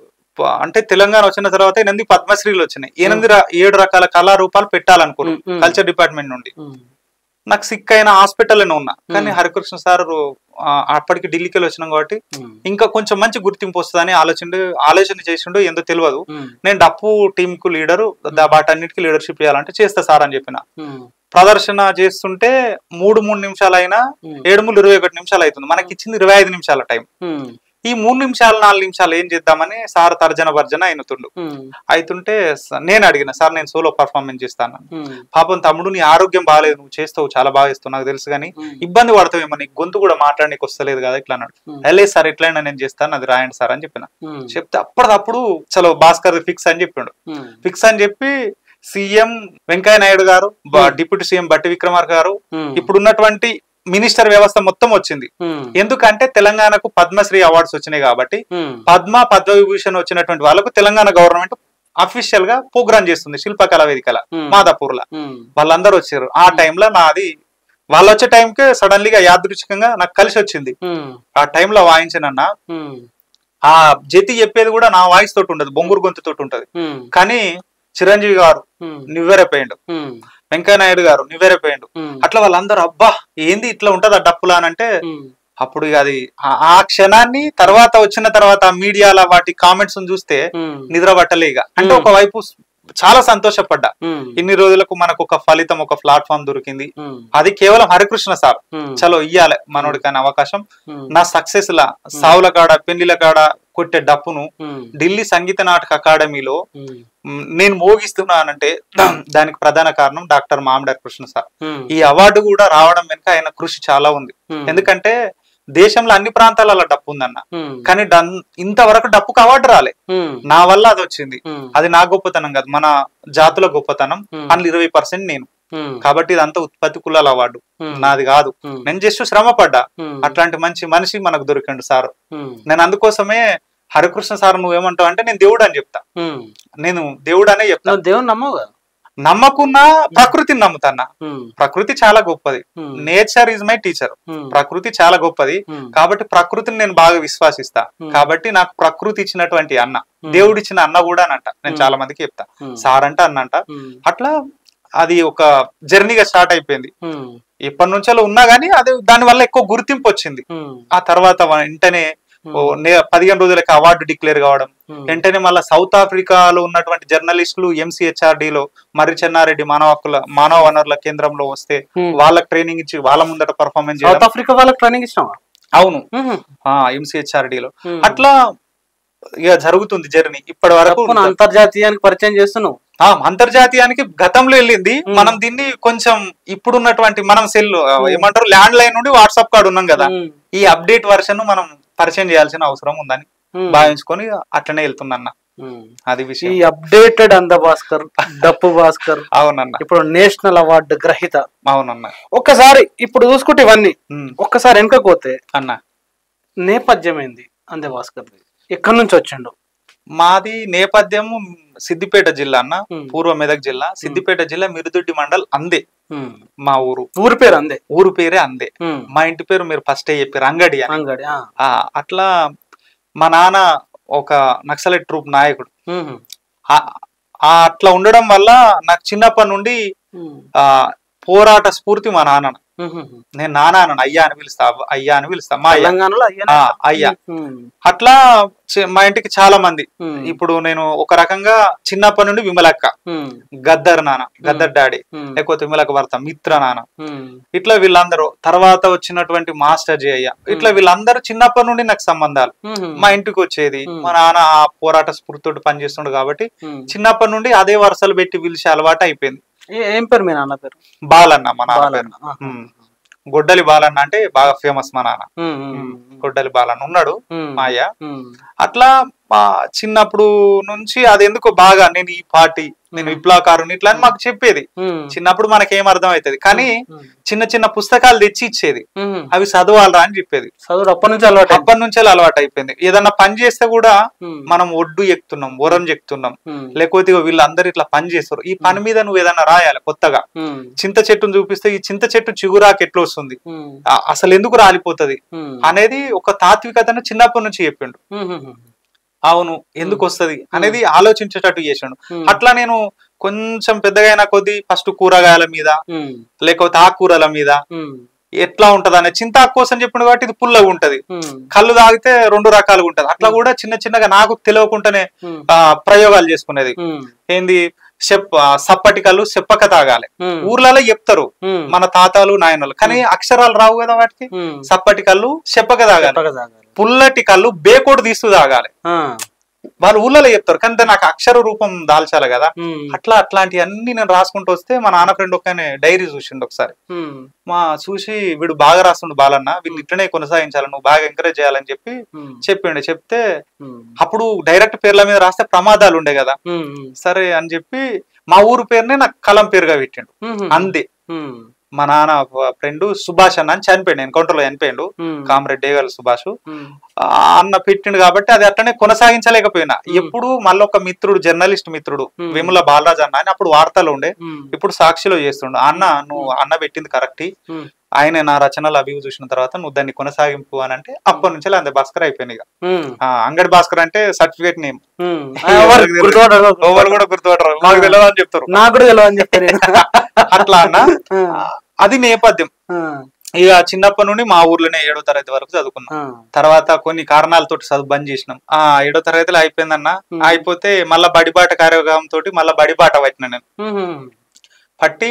ప- అంటే తెలంగాణ వచ్చిన తర్వాత ఎనిమిది పద్మశ్రీలు వచ్చినాయి ఎనిమిది ర- ఏడు రకాల కళారూపాలు పెట్టాలనుకున్నాం Hmm. Hmm. కల్చర్ డిపార్ట్మెంట్ నుండి ఉమ్, నాకు సిక్ అయిన హాస్పిటల్లోనే ఉన్నా కానీ Hmm. హరికృష్ణ సార్ అప్పటికి ఢిల్లీకి వెళ్ళి వచ్చినాం కాబట్టి ఉమ్, ఇంకా కొంచెం మంచి గుర్తింపు వస్తుందని ఆలోచన ఆలోచన చేసిండు ఏందో తెలియదు ఉమ్, నేను డప్పు టీం కు లీడరు వాటన్నిటికి లీడర్షిప్ చేయాలంటే చేస్తా సార్ అని చెప్పిన ఉమ్, ప్రదర్శన చేస్తుంటే మూడు మూడు నిమిషాలు అయినా ఉమ్, ఏడు మూడు ఇరవై ఒకటి నిమిషాలు అవుతుంది మనకి ఇచ్చింది ఇరవై ఐదు నిమిషాల టైం ఉమ్, ఈ మూడు నిమిషాలు నాలుగు నిమిషాలు ఏం చేద్దామని సార్ తర్జన భర్జన అయినతుండు ఉమ్, అయితుంటే స- నేను అడిగిన సార్ నేను సోలో పర్ఫార్మెన్స్ చేస్తాను ఉమ్, పాపం తమ్ముడు నీ ఆరోగ్యం బాగాలేదు నువ్వు చేస్తావు చాలా బాగా చేస్తావు నాకు తెలుసు కానీ ఉమ్, ఇబ్బంది పడతావేమో నీకు గొంతు కూడా మాట్లాడడానికి వస్తలేదు కదా ఇట్లా అన్నాడు ఉమ్, లేదు సార్ ఎట్లయినా నేను చేస్తాను అది రాయండి సార్ అని చెప్పిన ఉమ్, చెప్తే అప్పటిదప్పుడు చలో భాస్కర్ ఫిక్స్ అని చెప్పిండు ఉమ్, ఫిక్స్ అని చెప్పి సీఎం వెంకయ్య నాయుడు గారు బ- డిప్యూటీ సీఎం బట్టి విక్రమార్క గారు ఉమ్, ఇప్పుడున్నటువంటి మినిస్టర్ వ్యవస్థ మొత్తం వచ్చింది ఉమ్, ఎందుకంటే తెలంగాణకు పద్మశ్రీ అవార్డ్స్ వచ్చినాయి కాబట్టి ఉమ్, పద్మ పద్మవిభూషణ్ వచ్చినటువంటి వాళ్ళకు తెలంగాణ గవర్నమెంట్ అఫీషియల్ గా ప్రోగ్రామ్ చేస్తుంది శిల్పకళా వేదికల ఉమ్, మాదాపూర్ లా ఉమ్, వాళ్ళందరూ వచ్చారు ఆ టైంలో నాది వాళ్ళు వచ్చే టైంకి సడన్లీగా యాదృచ్ఛికంగా నాకు కలిసి వచ్చింది ఉమ్, ఆ టైంలో వాయించినన్న ఉమ్, ఆ జతి చెప్పేది కూడా నా వాయిస్ తోటి ఉండదు బొంగురు గొంతు తోటి ఉంటది ఉమ్, కానీ చిరంజీవి గారు ఉమ్, నివ్వెరపోయిండు ఉమ్, వెంకయ్య నాయుడు గారు నివ్వెరపోయిండు ఉమ్, అట్లా వాళ్ళందరూ అబ్బా ఏంది ఇట్లా ఉంటది ఆ డప్పులా అని అంటే ఉమ్, అప్పుడు ఇక అది ఆ- ఆ క్షణాన్ని తర్వాత వచ్చిన తర్వాత మీడియాల వాటి కామెంట్స్ చూస్తే ఉమ్, నిద్ర పట్టలే ఇక అంటే Hmm. ఒకవైపు చాలా సంతోషపడ్డా ఇన్ని రోజులకు మనకు ఒక ఫలితం ఒక ప్లాట్ఫామ్ దొరికింది అది కేవలం హరికృష్ణ సార్ చలో ఇయ్యాలి మనోడికైనా అవకాశం నా సక్సెస్ లా సావుల కాడ పెళ్లిల కాడ కొట్టే డప్పును ఢిల్లీ సంగీత నాటక అకాడమీలో మ్, నేను మోగిస్తున్నానంటే దానికి ప్రధాన కారణం డాక్టర్ మామిడార్ కృష్ణ సార్ ఈ అవార్డు కూడా రావడం వెనుక ఆయన కృషి చాలా ఉంది ఎందుకంటే దేశంలో అన్ని ప్రాంతాలలో డప్పు ఉందన్న కానీ డన్ ఇంతవరకు డప్పుకు అవార్డు రాలే నా వల్ల అది వచ్చింది అది నా గొప్పతనం కాదు మన జాతుల గొప్పతనం అందులో ఇరవై పర్సెంట్ నేను కాబట్టి ఇదంతా ఉత్పత్తి కులాల అవార్డు నాది కాదు నేను జస్ట్ శ్రమ పడ్డా అట్లాంటి మంచి మనిషి మనకు దొరికిండు సార్ నేను అందుకోసమే హరికృష్ణ సార్ నువ్వేమంటావు అంటే నేను దేవుడు అని చెప్తా నేను దేవుడు అనే చెప్తా నువ్వు దేవుని నమ్మవు కదా నమ్మకున్నా ప్రకృతిని నమ్ముతాన్నా ప్రకృతి చాలా గొప్పది నేచర్ ఈజ్ మై టీచర్ ప్రకృతి చాలా గొప్పది కాబట్టి ప్రకృతిని నేను బాగా విశ్వాసిస్తా కాబట్టి నాకు ప్రకృతి ఇచ్చినటువంటి అన్న దేవుడు ఇచ్చిన అన్న కూడా అనంట నేను చాలా మందికి చెప్తా సార్ అంటే అన్నంట అట్లా అది ఒక జర్నీగా స్టార్ట్ అయిపోయింది ఇప్పటి నుంచి అలా ఉన్నా గానీ అది దాని వల్ల ఎక్కువ గుర్తింపు వచ్చింది ఆ తర్వాత వ- వెంటనే ఓ నే- పదిహేను రోజులకి అవార్డు డిక్లేర్ కావడం వెంటనే మళ్ళీ సౌత్ ఆఫ్రికాలో ఉన్నటువంటి జర్నలిస్టులు ఎంసీహెచ్ఆర్డి లో మరి చెన్నారెడ్డి మానవ హక్కుల మానవ వనరుల కేంద్రంలో వస్తే వాళ్ళకి ట్రైనింగ్ ఇచ్చి వాళ్ళ ముందట పర్ఫార్మెన్స్ సౌత్ చేయడం ఆఫ్రికా వాళ్ళకి ట్రైనింగ్ ఇచ్చినావా అవును ఎంసీహెచ్ఆర్డి లో అట్లా ఇక జరుగుతుంది జర్నీ ఇప్పటి వరకు డప్పును అంతర్జాతీయానికి పరిచయం చేస్తున్నావు ఆ, అంతర్జాతీయానికి గతంలో వెళ్ళింది మనం దీన్ని కొంచెం ఇప్పుడున్నటువంటి మనం సెల్ ఏమంటారు ల్యాండ్ లైన్ నుండి వాట్సాప్ కార్డు ఉన్నాం కదా ఈ అప్డేట్ వర్షన్ మనం పరిచయం చేయాల్సిన అవసరం ఉందని భావించుకొని అట్లనే వెళ్తుందన్న అది ఈ విషయం అప్డేటెడ్ అంద భాస్కర్ డప్పు భాస్కర్ అవునన్న ఇప్పుడు నేషనల్ అవార్డు గ్రహీత అవునన్న ఒక్కసారి ఇప్పుడు చూసుకుంటే ఇవన్నీ ఉమ్, ఒక్కసారి వెనకకు పోతే అన్న నేపథ్యం ఏంది అందే భాస్కర్ ఎక్కడి నుంచి వచ్చిండు మాది నేపథ్యం సిద్దిపేట జిల్లా అన్న ఉమ్. పూర్వ మెదక్ జిల్లా సిద్దిపేట జిల్లా మిరుదొడ్డి మండల్ అందే ఉమ్. మా ఊరు ఊరి పేరు అందే ఊరు పేరే అందే ఉమ్. మా ఇంటి పేరు మీరు ఫస్ట్ చెప్పారు అంగడి అని అంగడి ఆ. ఆ, అట్లా మా నాన్న ఒక నక్సలైట్ ట్రూప్ నాయకుడు ఉమ్. ఆ- ఆ అట్లా ఉండడం వల్ల నాకు చిన్నప్పటి నుండి ఉమ్. ఆ పోరాట స్ఫూర్తి మా నాన్న ఉమ్. నేను నాన్న అనను అయ్యా అని పిలుస్తా అవ్వ- అయ్యా అని పిలుస్తా మా అయ్య తెలంగాణలో అయ్యా ఆ, అయ్యా ఉమ్. అట్లా చి- మా ఇంటికి చాలా మంది ఉమ్. ఇప్పుడు నేను ఒక రకంగా చిన్నప్పటి నుండి విమలక్క ఉమ్. గద్దర్ నాన్న గద్దర్ డాడీ ఉమ్. లేకపోతే విమలక్క భర్త మిత్ర నాన్న ఉమ్. ఇట్లా వీళ్ళందరూ తర్వాత వచ్చినటువంటి మాస్టర్ జయ్య ఇట్లా వీళ్ళందరూ చిన్నప్పటి నుండి నాకు సంబంధాలు ఉమ్. మా ఇంటికి వచ్చేది మ్మ్. మా నాన్న ఆ పోరాట స్ఫూర్తితోటి పనిచేస్తుండు కాబట్టి ఉమ్. చిన్నప్పటి నుండి అదే వరుసలు పెట్టి పిలిచే అలవాటు అయిపోయింది ఏ- ఏం పేరు మీ నాన్న పేరు బాలన్న మా నాన్న పేరు బాలన్న. ఆహా. మ్మ్. గొడ్డలి బాలన్న అంటే బాగా ఫేమస్ మా నాన్న ఉమ్. ఉమ్. గొడ్డలి బాలన్న ఉన్నాడు ఉమ్. మా అయ్య ఉమ్. అట్లా మా చిన్నప్పుడు నుంచి అది ఎందుకో బాగా నేను ఈ పార్టీ నేను విప్లవకారుని ఇట్లా అని మాకు చెప్పేది ఉమ్. చిన్నప్పుడు మనకేం అర్థం అవుతుంది కానీ ఉమ్. చిన్న చిన్న పుస్తకాలు తెచ్చి ఇచ్చేది ఉమ్. అవి చదవాలరా అని చెప్పేది చదువు అప్పటి నుంచి అలవాటు అప్పటి నుంచే అలవాటు అయిపోయింది ఏదన్నా పని చేస్తే కూడా ఉమ్. మనం ఒడ్డు ఎక్కుతున్నాం ఓరం ఎక్కుతున్నాం ఉమ్. లేకపోతే ఇగో వీళ్ళందరూ ఇట్లా పని చేస్తారు ఈ పని మీద నువ్వు ఏదన్నా రాయాలి కొత్తగా ఉమ్. చింత చెట్టును చూపిస్తే ఈ చింత చెట్టు చిగురాకు ఎట్లా వస్తుంది ఉమ్. ఆ- అసలు ఎందుకు రాలిపోతది ఉమ్. అనేది ఒక తాత్వికతను చిన్నప్పటి నుంచి చెప్పిండు ఉమ్. ఉమ్. అవును ఎందుకు వస్తది అనేది ఆలోచించేటట్టు చేసిండు ఉమ్. అట్లా నేను కొంచెం పెద్దగా అయిన కొద్దీ ఫస్ట్ కూరగాయల మీద ఉమ్. లేకపోతే ఆకుకూరల మీద ఉమ్. ఎట్లా ఉంటది అనే చింతాకు కోసం చెప్పిండు కాబట్టి ఇది పుల్లగా ఉంటది ఉమ్. కళ్ళు తాగితే రెండు రకాలుగా ఉంటది అట్లా కూడా చిన్న చిన్నగా నాకు తెలియకుండానే ఉమ్. ఆ, ప్రయోగాలు చేసుకునేది ఉమ్. ఏంది చెప్ ఆ, సప్పటి కళ్ళు చెప్పక తాగాలి ఉమ్. ఊర్లలో చెప్తారు ఉమ్. మన తాతాలు నాయనలు కానీ అక్షరాలు రావు కదా వాటికి ఉమ్. సప్పటి కళ్ళు చెప్పక తాగాలి చెప్పక తాగాలి. పుల్లటి కళ్ళు బేకోడు తీస్తూ తాగాలి ఆ. వాళ్ళు ఊళ్ళలో చెప్తారు కానీ దాన్ని నాకు అక్షర రూపం దాల్చాలి కదా ఉమ్. అట్లా అట్లాంటి అన్ని నేను రాసుకుంటూ వస్తే మా నాన్న ఫ్రెండ్ ఒక డైరీ చూసిండు ఒకసారి ఉమ్. మా చూసి వీడు బాగా రాస్తుండు బాలన్న వీళ్ళు ఇట్లనే కొనసాగించాలి నువ్వు బాగా ఎంకరేజ్ చేయాలని చెప్పి ఉమ్. చెప్పిండు చెప్తే ఉమ్. అప్పుడు డైరెక్ట్ పేర్ల మీద రాస్తే ప్రమాదాలు ఉండే కదా ఉమ్. ఉమ్. సరే అని చెప్పి మా ఊరు పేరునే నాకు కలం పేరుగా పెట్టిండు ఉమ్. అందే ఉమ్. మా నాన్న ఫ్రెండ్ సుభాష్ అన్న అని చనిపోయాడు ఎన్కౌంటర్ లో చనిపోయాడు ఉమ్. కామ్రేడ్ డేగల్ సుభాష్ ఉమ్. ఆ అన్న పెట్టిండు కాబట్టి అది అట్లనే కొనసాగించలేకపోయినా ఎప్పుడు మళ్ళీ ఒక మిత్రుడు జర్నలిస్ట్ మిత్రుడు Hmm. విమల బాలరాజ్ అన్న అని అప్పుడు వార్తలు ఉండే ఉమ్. ఇప్పుడు సాక్షిలో చేస్తుండు అన్న నువ్వు అన్న పెట్టింది కరెక్ట్ ఉమ్. ఆయన నా రచనలు అవి ఇవి చూసిన తర్వాత నువ్వు దాన్ని కొనసాగింపు అని అంటే అప్పటి నుంచి అందే భాస్కర్ అయిపోయింది ఇక ఉమ్. ఆ, అంగడి భాస్కర్ అంటే సర్టిఫికేట్ నేమ్ ఉమ్. ఆ, ఎవరు గుర్తుపడరు. ఎవరు కూడా గుర్తుపడరు మాకు తెలియదు అని చెప్తారు నాకు కూడా తెలియదు అని చెప్పాను నేను. అట్లా అన్న ఆ. అది నేపథ్యం ఆ. ఇక చిన్నప్పటి నుండి మా ఊర్లోనే ఏడో తరగతి వరకు చదువుకున్నాం ఆ, తర్వాత కొన్ని కారణాలతోటి చదువు బంద్ చేసినాం ఆ ఏడో తరగతిలో అయిపోయిందన్న Hmm. అయిపోతే మళ్ళా బడిబాట కార్యక్రమం తోటి మళ్ళా బడిబాట పట్టిన నేను ఉహుం, పట్టి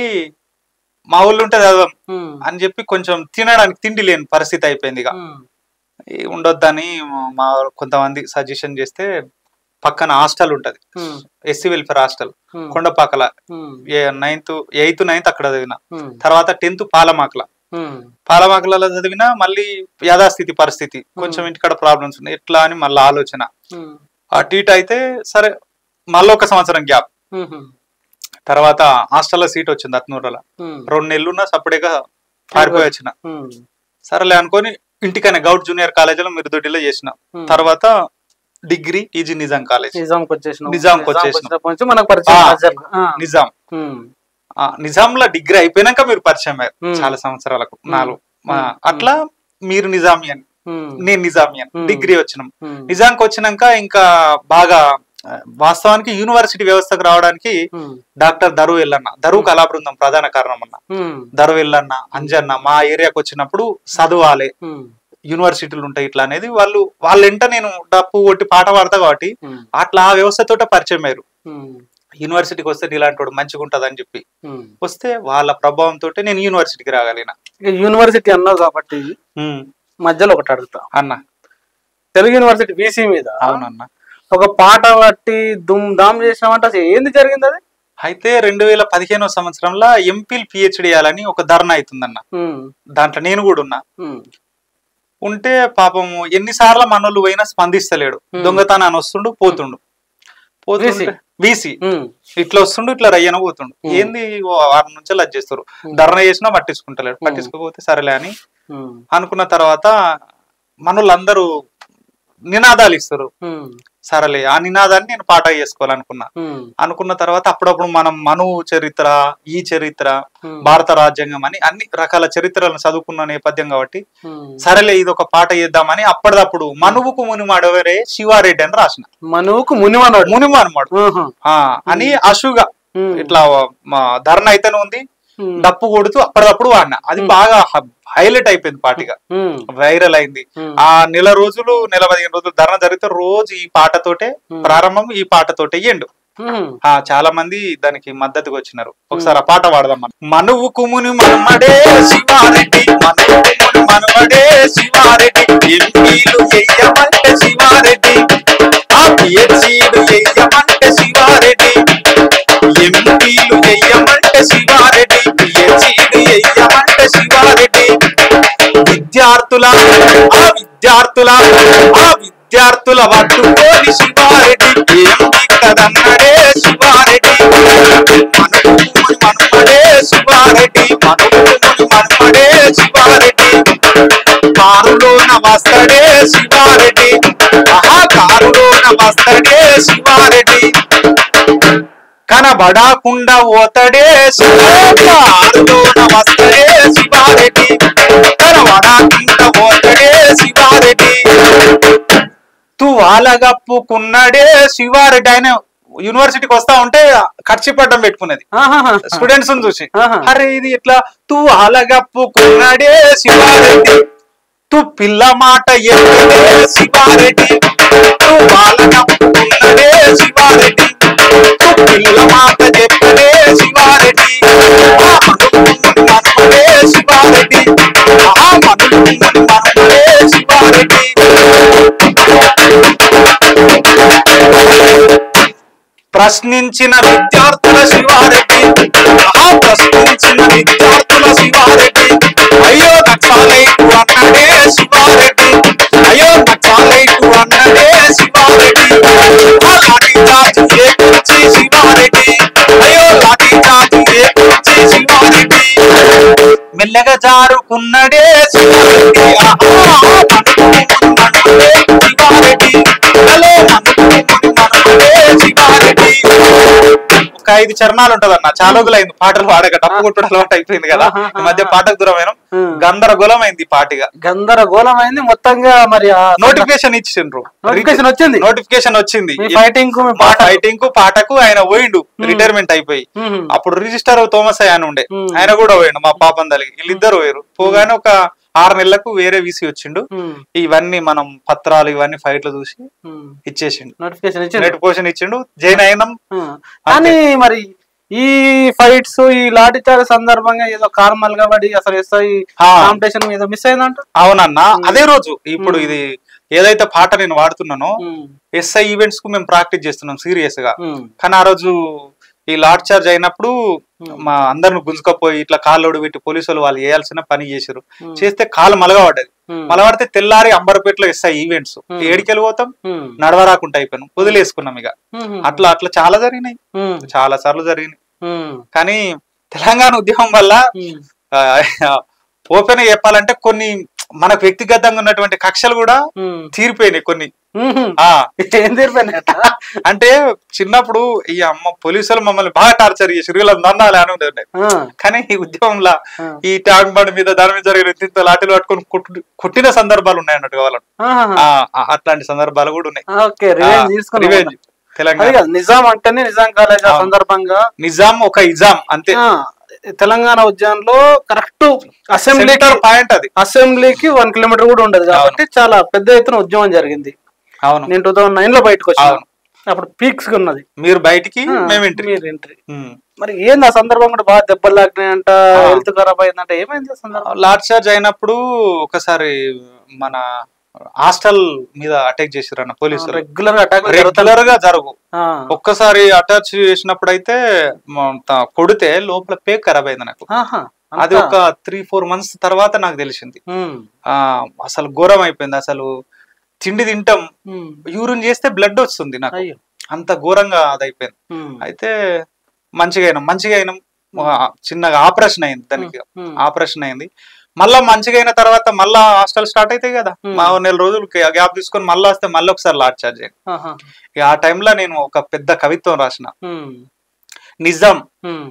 మా ఊళ్ళో ఉంటే చదవం ఉమ్, అని చెప్పి కొంచెం తినడానికి తిండి లేని పరిస్థితి అయిపోయింది ఇక ఉమ్, ఈ ఉండొద్దని మా కొంతమంది సజెషన్ చేస్తే పక్కన హాస్టల్ ఉంటది ఉమ్, ఎస్సీ వెల్ఫేర్ హాస్టల్ ఉమ్, కొండపాకల ఉమ్, నైన్త్ ఎయిత్ నైన్త్ అక్కడ చదివిన ఉమ్, తర్వాత టెన్త్ పాలమాకల ఉమ్, పాలమాకలలో చదివిన మళ్ళీ యథాస్థితి పరిస్థితి కొంచెం ఇంటికాడ ప్రాబ్లమ్స్ ఉన్నాయి ఎట్లా అని మళ్ళీ ఆలోచన ఉమ్, అటు ఇటు అయితే సరే మళ్ళీ ఒక సంవత్సరం గ్యాప్ ఉహుం, తర్వాత హాస్టల్లో సీట్ వచ్చింది అత్నూరులో ఉమ్, రెండు నెలలున్నా సపరేట్గా పారిపోయి వచ్చిన ఉమ్, సరేలే అనుకొని ఇంటికైనా గౌడ్ జూనియర్ కాలేజీలో మిరుదొడ్డిలో చేసిన ఉమ్. తర్వాత డిగ్రీ ఈజీ నిజాం కాలేజ్ నిజాంకి వచ్చేసినావు నిజాంకి వచ్చేసినాం. వచ్చినప్పటి నుంచి మనకు పరిచయం ఆ. అసలు. ఆ, నిజాం ఉమ్, ఆ, నిజాంలో డిగ్రీ అయిపోయినాక మీరు పరిచయం అయ్యారు ఉమ్. చాలా సంవత్సరాలకు నాలుగు ఉమ్. ఆ, అట్లా మీరు నిజామియన్ ఉమ్, నేను నిజామియన్ ఉమ్. డిగ్రీ వచ్చినాం ఉమ్, నిజాంకి వచ్చినాక ఇంకా బాగా ఆ, వాస్తవానికి యూనివర్సిటీ వ్యవస్థకు రావడానికి ఉమ్, డాక్టర్ దరు ఎల్లన్న దరు కళా బృందం ప్రధాన కారణం అన్న ఉమ్, దరు ఎల్లన్న అంజన్న మా ఏరియాకి వచ్చినప్పుడు చదవాలి ఉమ్, యూనివర్సిటీలు ఉంటాయి ఇట్లా అనేది వాళ్ళు వాళ్ళెంట నేను డప్పు కొట్టి పాట పాడతా కాబట్టి ఉమ్, అట్లా ఆ వ్యవస్థతోట పరిచయం అయ్యారు ఉమ్, యూనివర్సిటీకి వస్తే ఇలాంటి వాడు మంచిగా ఉంటుంది అని చెప్పి ఉమ్. వస్తే వాళ్ళ ప్రభావంతో నేను యూనివర్సిటీకి రాగలిగిన ఇక యూనివర్సిటీ అన్నావు కాబట్టి మధ్యలో ఒకటి అడుగుతా అన్న తెలుగు యూనివర్సిటీ బీసీ మీద అవునన్న ఒక పాట బట్టి దుమ్ దామ్ చేసినామంటే అసలు ఏంది జరిగింది అది అయితే రెండు వేల పదిహేనో సంవత్సరంలో ఎంపీల్ పిహెచ్డి చేయాలని ఒక ధర్నా అవుతుందన్న ఉమ్, దాంట్లో నేను కూడా ఉన్నా ఉమ్, ఉంటే పాపం ఎన్నిసార్లు మనోళ్ళు పోయినా స్పందిస్తలేడు Hmm. దొంగతనాన్ని వస్తుండు పోతుండు పోతుంటే బీసీ ఉమ్, ఇట్లా వస్తుండు ఇట్లా రయ్యన పోతుండు Hmm. ఏంది ఓ వారం నుంచి అది చేస్తారు Hmm. ధర్నా చేసినా పట్టించుకుంటలేడు పట్టించుకోకపోతే సరేలే అని ఉమ్, అనుకున్న తర్వాత మనోళ్ళందరూ నినాదాలు ఇస్తారు ఉమ్, సరేలే ఆ నినాదాన్ని నేను పాట చేసుకోవాలనుకున్నా ఉమ్, అనుకున్న తర్వాత అప్పుడప్పుడు మనం మను చరిత్ర ఈ చరిత్ర ఉమ్, భారత రాజ్యాంగం అని అన్ని రకాల చరిత్రలను చదువుకున్న నేపథ్యం కాబట్టి ఉమ్. సరేలే ఇది ఒక పాట చేద్దామని అప్పటిదప్పుడు మనువుకు మునిమాడవరే శివారెడ్డి అని రాసిన మనువుకు మునివన్నాడు మునిమ అనమాట ఆహా. ఆ అని అశుగా ఉమ్, ఇట్లా మా ధరణ అయితేనే ఉంది ఉమ్, డప్పు కొడుతూ అప్పటిదప్పుడు వాడిన అది బాగా హైలైట్ అయిపోయింది పాటిగా ఉమ్, వైరల్ అయింది ఉమ్, ఆ నెల రోజులు నెల పదిహేను రోజులు ధర్నా జరిగితే రోజు ఈ పాటతోటే Hmm. ప్రారంభం ఈ పాటతోటే ఎండు ఉమ్. ఆ చాలా మంది దానికి మద్దతుగా వచ్చినారు ఒకసారి ఆ పాట పాడదాం మనం మనువు కుముని మనమడే శివారెడ్డి మనువు కుముని మనమడే శివారెడ్డి ఎంపీలు ఎయ్యమంటే శివారెడ్డి ఆ పిహెచ్సీలు ఎయ్యమంటే శివారెడ్డి ఎంపీలు ఎయ్యమంటే శివారెడ్డి పిహెచ్సీలు ఎయ్యమంటే శివారెడ్డి విద్యార్థుల ఆ విద్యార్థుల ఆ విద్యార్థుల పట్టుకోని శివారెడ్డి ఏంది కదన్నడే శివారెడ్డి మనుకుముని మనుమడే శివారెడ్డి మనుకుముని మనుమడే శివారెడ్డి కారులోన వస్తడే శివారెడ్డి ఆహా కారులోన వస్తడే శివారెడ్డి కనబడకుండా ఓతడే శివారెడ్డి కారులోన వస్తడే శివారెడ్డి కనబడకుండా ఓతడే శివారెడ్డి తువాలగప్పుకున్నడే శివారెడ్డి ఆయన యూనివర్సిటీకి వస్తా ఉంటే ఖర్చు పడ్డం పెట్టుకున్నది ఆహాహా. స్టూడెంట్స్ చూసి ఆహా. అరే ఇది ఇట్లా తూ అలగప్పుకున్నాడే శివారెడ్డి తు పిల్ల మాట ఎక్కడే శివారెడ్డి తు అలగప్పుకున్నాడే శివారెడ్డి తు పిల్ల మాట చెప్పడే శివారెడ్డి ఆ మనుకుముని మనమడే శివారెడ్డి ఆ మనుకుముని మనమడే శివారెడ్డి ప్రశ్నించిన విద్యార్థుల శివారెడ్డి మహా ప్రశ్నించిన విద్యార్థుల శివారెడ్డి అయ్యో నక్సాలైటు అన్నడే శివారెడ్డి అయ్యో నక్సాలైటు అన్నడే శివారెడ్డి ఆ లాఠీ చార్జ్ ఏపించి శివారెడ్డి అయ్యో లాఠీ చార్జ్ ఏపించి శివారెడ్డి మెల్లగా జారుకున్నడే శివారెడ్డి ఆహా మనుకుముని మనమడే శివారెడ్డి హలో మనుకుముని మనమడే శివారెడ్డి ఒక్క ఐదు చరణాలు ఉంటది అన్న చాలా రోజులు అయింది పాటలు పాడక డప్పు కొట్టడం అలవాటు అయిపోయింది కదా ఈ మధ్య పాటకు దూరమైన ఉమ్. గందరగోళం అయింది ఈ పాటిగా గందరగోళం అయింది మొత్తంగా మరి నోటిఫికేషన్ ఇచ్చిండ్రు నోటిఫికేషన్ వచ్చింది నోటిఫికేషన్ వచ్చింది మీ ఫైటింగ్ కు మీ మా పాట ఫైటింగ్ కు పాటకు ఆయన పోయిండు రిటైర్మెంట్ అయిపోయి ఉమ్. అప్పుడు రిజిస్టర్ థోమస్ ఆయన ఉండే ఉమ్. ఆయన కూడా పోయిండు మా పాపం తల్లికి వీళ్ళిద్దరు పోయారు పోగానే ఒక ఆరు నెలలకు వేరే వీసీ వచ్చిండు ఉమ్. ఇవన్నీ మనం పత్రాలు ఇవన్నీ ఫైట్లు చూసి ఉమ్. ఇచ్చేసిండు నోటిఫికేషన్ ఇచ్చింది నోటిఫికేషన్ ఇచ్చిండు జైన్ అయినాం ఉమ్. కానీ మరి ఈ ఫైట్స్ ఈ లాఠీ చార్జ్ సందర్భంగా ఏదో కార్మల్ గా పడి అసలు ఎస్ఐ ఆ. కాంపిటీషన్ ఏదో మిస్ అయిందంట అవునన్నా అదే రోజు ఇప్పుడు ఇది ఏదైతే పాట నేను వాడుతున్నానో ఉమ్. ఎస్ఐ ఈవెంట్స్ కు మేము ప్రాక్టీస్ చేస్తున్నాం సీరియస్ గా ఉమ్. కానీ ఆ రోజు ఈ లాట్ చార్జ్ అయినప్పుడు మా అందరిని గుంజుకపోయి ఇట్లా కాళ్ళు పెట్టి పోలీసులు వాళ్ళు చేయాల్సిన పని చేశారు ఉమ్. చేస్తే కాలు మలగబడ్డది ఉమ్. మలబడితే తెల్లారి అంబర్పేటలో ఎస్ఐ ఈవెంట్స్ ఏడికెళ్ళి పోతాం ఉమ్. నడవరాకుండా అయిపోయాను వదిలేసుకున్నాం ఇక ఉమ్. అట్లా అట్లా చాలా జరిగినాయి ఉమ్. చాలా సార్లు జరిగినాయి ఉమ్. కానీ తెలంగాణ ఉద్యమం వల్ల ఉమ్. ఓపెన్ చెప్పాలంటే కొన్ని మనకు వ్యక్తిగతంగా ఉన్నటువంటి కక్షలు కూడా ఉమ్. తీరిపోయినాయి కొన్ని ఉమ్. ఆ ఏం తీరిపోయినట్ట అంటే చిన్నప్పుడు ఈ అమ్మ పోలీసులు మమ్మల్ని బాగా టార్చర్ చేసి వీళ్ళ దండాలి అని ఉండేది కానీ ఈ ఉద్యమంలో ఆ. ఈ ట్యాంక్ బండ్ మీద దాని మీద జరిగిన ఇంత లాఠీలు పట్టుకొని కొట్టు- కొట్టిన సందర్భాలు ఉన్నాయి అన్నట్టు వాళ్ళని ఆ, ఆ, అట్లాంటి సందర్భాలు కూడా ఉన్నాయి ఓకే రివెంజ్ తీసుకున్నాం రివెంజ్ అది తెలంగాణ కాదు నిజాం అంటేనే నిజాం కాలేజ్ ఆ అవును. సందర్భంగా నిజాం ఒక ఇజాం అంతే ఆ, తెలంగాణ ఉద్యమంలో కరెక్ట్ అసెంబ్లీకి సెంటర్ పాయింట్ అది అసెంబ్లీకి వన్ కిలోమీటర్ కూడా ఉండదు కాబట్టి చాలా పెద్ద ఎత్తున ఉద్యమం జరిగింది అవును నేను టూ థౌసండ్ నైన్ లో బయటకు వచ్చాను అవును. అప్పుడు పీక్స్ ఉన్నది మీరు బయటికి ఆ, మేము ఎంట్రీ మీరు ఎంట్రీ మరి ఏంది ఆ సందర్భం కూడా బాగా దెబ్బలు తాకినాయంట హెల్త్ ఖరాబ్ అయిందంట ఏమైంది ఆ సందర్భం లార్జ్ చార్జ్ అయినప్పుడు ఒకసారి మన హాస్టల్ మీద అటాక్ చేసిరు అన్న పోలీసులు రెగ్యులర్ గా అటాక్ రెగ్యులర్ గా జరుగు ఒక్కసారి అటాచ్ చేసినప్పుడు అయితే కొడితే లోపల పేక్ ఖరాబ్ అయింది నాకు అది ఒక త్రీ ఫోర్ మంత్స్ తర్వాత నాకు తెలిసింది ఆ అసలు ఘోరం అయిపోయింది అసలు తిండి తింటాం యూరిన్ చేస్తే బ్లడ్ వస్తుంది నాకు అయ్యో అంత ఘోరంగా అది అయిపోయింది ఉమ్. అయితే మంచిగా అయినాం మంచిగా అయినాం ఆ, చిన్నగా ఆపరేషన్ అయింది దానికి ఉమ్. ఆపరేషన్ అయింది మళ్ళా మంచిగా అయిన తర్వాత మళ్ళా హాస్టల్ స్టార్ట్ అయితే కదా Hmm. మా నెల రోజులు గ్యాప్ తీసుకొని మళ్ళీ వస్తే మళ్ళీ ఒకసారి లాట్ చార్జ్ అయ్యింది ఆహా. ఇక ఆ టైంలో నేను ఒక పెద్ద కవిత్వం రాసిన ఉమ్. నిజాం ఉమ్.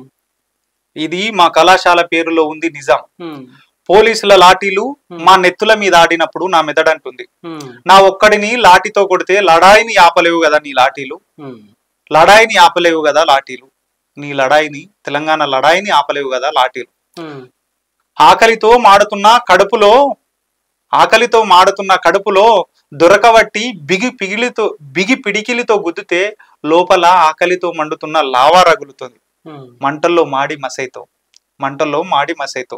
ఇది మా కళాశాల పేరులో ఉంది నిజాం ఉమ్. పోలీసుల లాఠీలు మా నెత్తుల మీద ఆడినప్పుడు నా మెదడంటుంది ఉమ్. నా ఒక్కడిని లాఠీతో కొడితే లడాయిని ఆపలేవు కదా నీ లాఠీలు ఉమ్. లడాయిని ఆపలేవు కదా లాఠీలు నీ లడాయిని తెలంగాణ లడాయిని ఆపలేవు కదా లాఠీలు ఉమ్. ఆకలితో మాడుతున్న కడుపులో ఆకలితో మాడుతున్న కడుపులో దొరకబట్టి బిగి పిగిలితో బిగి పిడికిలితో గుద్దితే లోపల ఆకలితో మండుతున్న లావా రగులుతుంది ఉమ్. మంటల్లో మాడి మసైతో మంటల్లో మాడి మసైతో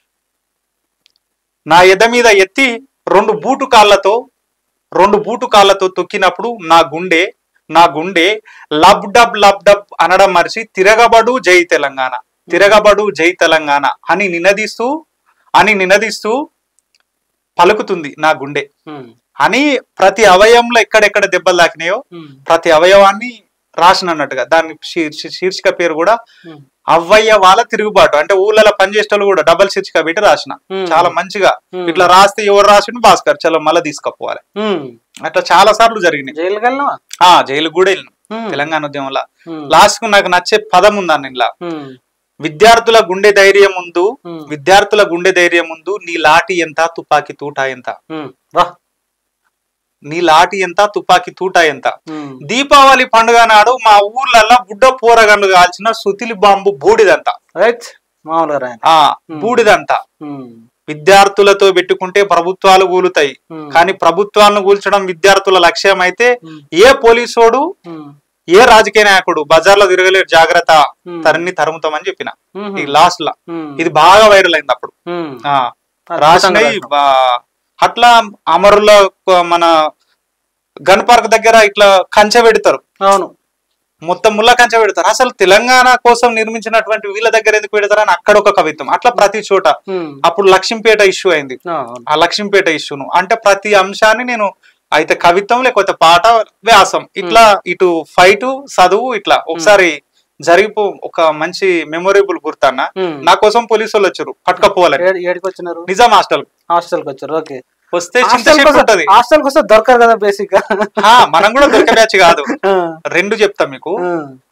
నా ఎద మీద ఎత్తి రెండు బూటు కాళ్ళతో రెండు బూటు కాళ్ళతో తొక్కినప్పుడు నా గుండె నా గుండె లబ్ డబ్ లబ్ డబ్ అనడం మరిచి తిరగబడు జై తెలంగాణ తిరగబడు జై తెలంగాణ అని నినదిస్తూ అని నినదిస్తూ పలుకుతుంది నా గుండె ఉమ్. అని ప్రతి అవయవంలో ఎక్కడెక్కడ దెబ్బలు తాకినాయో ఉమ్. ప్రతి అవయవాన్ని రాసినట్టుగా దాని శీర్ష- శీర్షిక పేరు కూడా ఉమ్. అవ్వయ్యవాల తిరుగుబాటు అంటే ఊళ్ళలో పనిచేసేటోళ్ళు కూడా డబల్ శీర్షిక పెట్టి రాసిన ఉమ్. చాలా మంచిగా ఉమ్. ఇట్లా రాస్తే ఎవరు రాసిండు భాస్కర్ చలో మళ్ళీ తీసుకపోవాలి ఉమ్. అట్లా చాలా సార్లు జరిగినాయి జైలుకి వెళ్ళినావా ఆ జైలుకు కూడా వెళ్ళిన ఉమ్. తెలంగాణ ఉద్యమంలో ఉమ్. లాస్ట్ కు నాకు నచ్చే పదం ఉందని ఇలా ఉమ్. విద్యార్థుల గుండె ధైర్యం ముందు ఉమ్. విద్యార్థుల గుండె ధైర్యం ముందు నీ లాఠీ ఎంత తుపాకీ తూటా ఎంత ఉమ్. వా నీ లాఠీ ఎంత తుపాకీ తూటా ఎంత ఉమ్. దీపావళి పండుగ నాడు మా ఊర్లల్లో బుడ్డ పోరగండు కాల్చిన సుతిలి బాంబు బూడిదంట రైట్ మామూలుగా రాయన ఆ బూడిదంట ఉమ్. విద్యార్థులతో పెట్టుకుంటే ప్రభుత్వాలు కూలుతాయి ఉమ్. కానీ ప్రభుత్వాలను కూల్చడం విద్యార్థుల లక్ష్యం అయితే ఉమ్. ఏ పోలీసోడు ఉమ్. ఏ రాజకీయ నాయకుడు బజార్లో తిరగలేరు జాగ్రత్త ఉమ్. తరిని తరుముతామని చెప్పిన ఉమ్. ఈ లాస్ట్ లా ఉమ్. ఇది బాగా వైరల్ అయింది అప్పుడు ఉమ్. ఆ అద్భుతంగా రాసినవి రాసినావు. బా- అట్లా అమరుల క- మన గన్ పార్క్ దగ్గర ఇట్లా కంచె పెడతారు అవును మొత్తం ముళ్ళ కంచె పెడతారు అసలు తెలంగాణ కోసం నిర్మించినటువంటి వీళ్ళ దగ్గర ఎందుకు పెడతారని అక్కడ ఒక కవిత్వం అట్లా ప్రతి చోట ఉమ్. అప్పుడు లక్ష్మీపేట ఇష్యూ అయింది అవును ఆ లక్ష్మీపేట ఇష్యూను అంటే ప్రతి అంశాన్ని నేను అయితే కవిత్వం లేకపోతే పాట వ్యాసం ఇట్లా ఇటు ఫైట్ చదువు ఇట్లా ఒకసారి జరిగిపో ఒక మంచి మెమొరబుల్ గుర్తన్న ఉమ్. నా కోసం పోలీసు వాళ్ళు వచ్చారు పట్టుకపోవాలని ఏడు- ఏడికి వచ్చినారు నిజాం హాస్టల్ హాస్టల్ కి వచ్చారు ఓకే వస్తే చింత హాస్టల్ చెట్టు ఉంటది హాస్టల్ వస్తే దొరకదు కదా బేసిక్ గా ఆ, మనం కూడా దొరికే బ్యాచ్ కాదు రెండు చెప్తా మీకు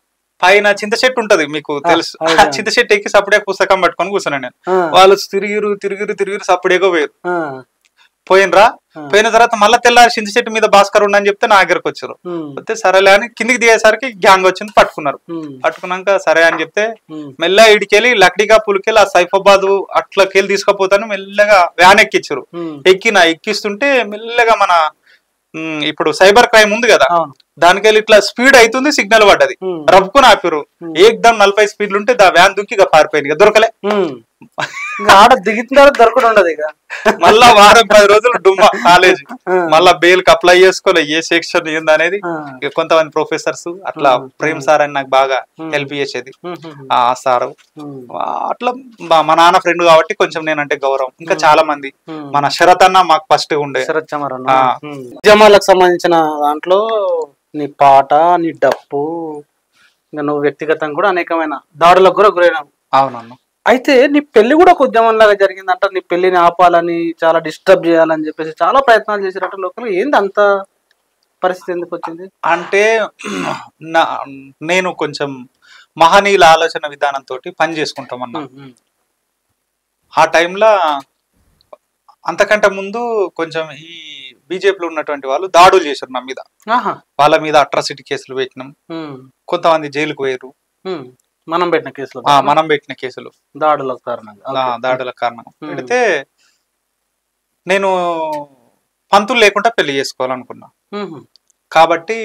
పైన చింత చెట్టు ఉంటది మీకు తెలుసు ఆ, ఆ చింత చెట్టు ఎక్కి సప్పుడే పుస్తకం పట్టుకొని కూర్చున్నాను నేను ఆ, వాళ్ళు తిరిగిరు తిరిగిరు తిరిగిరు సప్పుడేగో పోయారు ఆ, పోయినరా ఆ. పోయిన తర్వాత మళ్ళీ తెల్లారి చింత చెట్టు మీద భాస్కర్ ఉండని చెప్తే నా దగ్గరకు వచ్చారు ఉమ్, వస్తే సరేలే అని కిందికి దిగేసరికి గ్యాంగ్ వచ్చింది పట్టుకున్నారు ఉమ్, పట్టుకున్నాక సరే అని చెప్తే ఉమ్, మెల్ల ఇడికెళ్ళి లక్డిగా పులికెళ్ళి ఆ సైఫాబాద్ అట్లకెళ్ళి తీసుకుపోతాను మెల్లగా వ్యాన్ ఎక్కించారు ఉమ్. ఎక్కిన ఎక్కిస్తుంటే మెల్లగా మన ఉమ్, ఇప్పుడు సైబర్ క్రైమ్ ఉంది కదా అవును దానికెళ్ళి ఇట్లా స్పీడ్ అవుతుంది సిగ్నల్ పడ్డది ఉమ్, రవ్వుకుని ఆపిరు ఏకదమ్ నలభై స్పీడ్లు ఉంటే దా వ్యాన్ దుక్కి ఇక పారిపోయింది ఇక దొరకలే ఉమ్. ఇంకా ఆడ దిగిన తర్వాత దొరకడం ఉండదు ఇక మళ్ళా వారం పది రోజులు డుమ్మా కాలేజ్ ఆ. మళ్ళా బెయిల్ కి అప్లై చేసుకోలే ఏ సెక్షన్ ఏంది అనేది ఆ. ఇక కొంతమంది ప్రొఫెసర్స్ అట్లా ప్రేమ్ సార్ అని నాకు బాగా హెల్ప్ చేసేది ఉమ్, ఉమ్, ఆ సారు ఉమ్, ఆ, అట్లా మా- మా నాన్న ఫ్రెండ్ కాబట్టి కొంచెం నేనంటే గౌరవం ఇంకా చాలా మంది ఉమ్. మన శరత్ అన్న మాకు ఫస్ట్ ఉండే శరత్ చమరన్న ఆ. ఉమ్. ఉద్యమాలకు సంబంధించిన దాంట్లో నీ పాట నీ డప్పు ఇంకా నువ్వు వ్యక్తిగతంగా కూడా అనేకమైన దాడులకు కూడా గురైనావు అవునన్న అయితే నీ పెళ్లి కూడా ఒక ఉద్యమం లాగా జరిగిందంట నీ పెళ్లిని ఆపాలని చాలా డిస్టర్బ్ చేయాలని చెప్పేసి చాలా ప్రయత్నాలు చేసినట్టు లోకల్ ఏంది అంత పరిస్థితి ఎందుకు వచ్చింది అంటే నా నేను కొంచెం మహనీయుల ఆలోచన విధానంతో పని చేసుకుంటాం అన్న ఉమ్, ఉమ్, ఆ టైంలో అంతకంటే ముందు కొంచెం ఈ బీజేపీలో ఉన్నటువంటి వాళ్ళు దాడులు చేశారు నా మీద ఆహా, వాళ్ళ మీద అట్రాసిటీ కేసులు పెట్టినాం ఉమ్, కొంతమంది జైలుకు పోయారు ఉమ్. మనం పెట్టిన కేసులో ఆ, మనం పెట్టిన కేసులు దాడుల కారణంగా ఆ, ఓకే. దాడుల కారణం Hmm. పెడితే నేను పంతులు లేకుండా పెళ్లి చేసుకోవాలనుకున్నా ఉమ్, కాబట్టి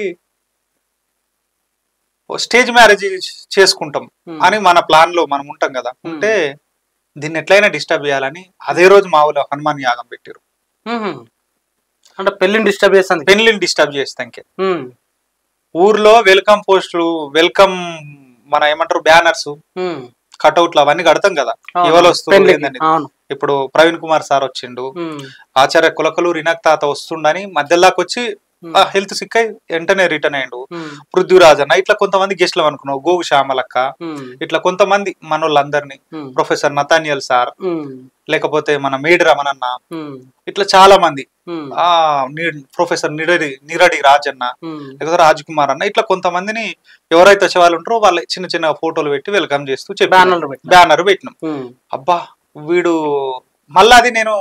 ఓ స్టేజ్ మ్యారేజ్ చేసుకుంటాం ఉమ్, అని మన ప్లాన్ లో మనం ఉంటాం కదా ఉంటే దీన్ని ఎట్లయినా డిస్టర్బ్ చేయాలని అదే రోజు మా ఊళ్ళో హనుమాన్ యాగం పెట్టారు ఉమ్. అంటే పెళ్లిని డిస్టర్బ్ చేస్తుంది పెళ్లిని డిస్టర్బ్ చేస్తానికి ఉమ్, ఊర్లో వెల్కమ్ పోస్టులు వెల్కమ్ మన ఏమంటారు బ్యానర్స్ ఉమ్. కటౌట్లు అవన్నీ కడతాం కదా అవును. ఎవరు వస్తున్నారు పెళ్లికి. ఏందని. అవును ఇప్పుడు ప్రవీణ్ కుమార్ సార్ వచ్చిండు ఉమ్, ఆచార్య కులకలు రినక్ తాత వస్తుండని మధ్యలోకి వచ్చి ఉమ్, హెల్త్ సిక్ అయి వెంటనే రిటర్న్ అయ్యిండు ఉమ్, పృథ్వీరాజ్ అన్న ఇట్లా కొంతమంది గెస్ట్లు అనుకున్నావు గోగు శ్యామలక్క ఉమ్, ఇట్లా కొంతమంది మనోళ్ళందరినీ ఉమ్, ప్రొఫెసర్ నతానియల్ సార్ ఉమ్, లేకపోతే మన మేడి రమణన్న ఉమ్, ఇట్లా చాలా మంది ఉమ్, ఆ ని- ప్రొఫెసర్ నిరడి నిరడి రాజన్న ఉమ్, లేకపోతే రాజ్ కుమార్ అన్న ఇట్లా కొంతమందిని ఎవరైతే వచ్చే వాళ్ళు ఉంటారో వాళ్ళ చిన్న చిన్న ఫోటోలు పెట్టి వెల్కమ్ చేస్తూ చెప్పి బ్యానర్లు పెట్టినా. బ్యానర్ పెట్టినాం ఉమ్, అబ్బా వీడు మళ్ళీ అది నేను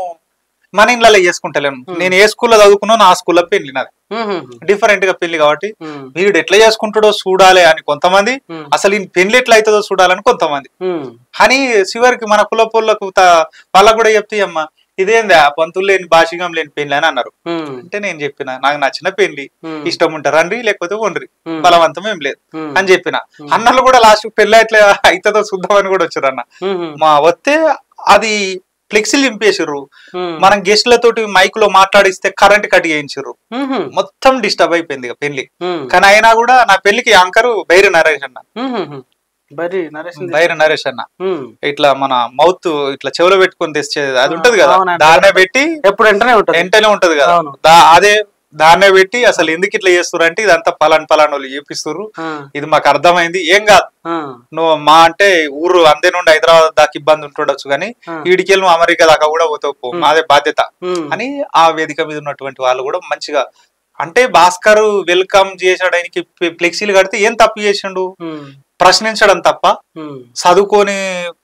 మన ఇళ్ళలో చేసుకుంటలేను Hmm. నేను ఏ స్కూల్లో చదువుకున్నా నా స్కూల్లో పెళ్లి నాది ఉమ్, డిఫరెంట్ గా పెళ్లి కాబట్టి ఉమ్, వీడు ఎట్లా చేసుకుంటాడో చూడాలి అని కొంతమంది ఉమ్, అసలు ఈ పెళ్లి ఎట్లా అవుతుందో చూడాలని కొంతమంది ఉమ్, అని చివరికి మన కుల పొల్లకు వాళ్ళకు కూడా చెప్తే అమ్మ ఇదేంది ఆ పంతులు లేని భాషికం లేని పెళ్లి అని అన్నారు ఉమ్, అంటే నేను చెప్పిన నాకు నచ్చిన పెళ్లి ఉమ్, ఇష్టం ఉంటారు రండి లేకపోతే వండ్రి ఉమ్, బలవంతం ఏం లేదు ఉమ్, అని చెప్పిన ఉమ్, అన్నలు కూడా లాస్ట్ పెళ్లి ఎట్లా అవుతుందో చూద్దామని కూడా వచ్చారు అన్న ఉమ్, మా వస్తే అది ఫ్లెక్సీలు నింపేసిర్రు ఉమ్, మనం గెస్ట్లతోటి మైక్ లో మాట్లాడిస్తే కరెంట్ కట్ చేయించారు ఉమ్, మొత్తం డిస్టర్బ్ అయిపోయింది ఇక పెళ్లి ఉమ్, కానీ అయినా కూడా నా పెళ్లికి యాంకర్ బైరి నరేష్ అన్న ఉమ్, ఉమ్. బరి నరేష్ ఉంది. బైరి నరేష్ అన్న ఉమ్, ఇట్లా మన మౌత్ ఇట్లా చెవులో పెట్టుకొని తెచ్చేది అది ఉంటది కదా అవునండి. దాన్నే పెట్టి ఎప్పుడు వెంటనే ఉంటుంది వెంటనే ఉంటది కదా అవును. దా- అదే దాన్నే పెట్టి అసలు ఎందుకు ఇట్లా చేస్తున్నారు అంటే ఇదంతా పలాన్ పలాన్ వాళ్ళు చేపిస్తున్నారు ఆ, ఇది మాకు అర్థమైంది ఏం కాదు ఆ, నువ్వు మా అంటే ఊరు అందే నుండి హైదరాబాద్ దాకా ఇబ్బంది ఉంటుండొచ్చు కానీ ఆ. ఈడికెళ్ళి నువ్వు అమెరికా దాకా కూడా పోతావు పో. మాదే బాధ్యత ఉమ్, అని ఆ వేదిక మీద ఉన్నటువంటి వాళ్ళు కూడా మంచిగా అంటే భాస్కర్ వెల్కమ్ చేసాడానికి ఫ్లెక్సీలు కడితే ఏం తప్పు చేసిండు ఉమ్, ప్రశ్నించడం తప్ప ఉమ్, చదువుకొని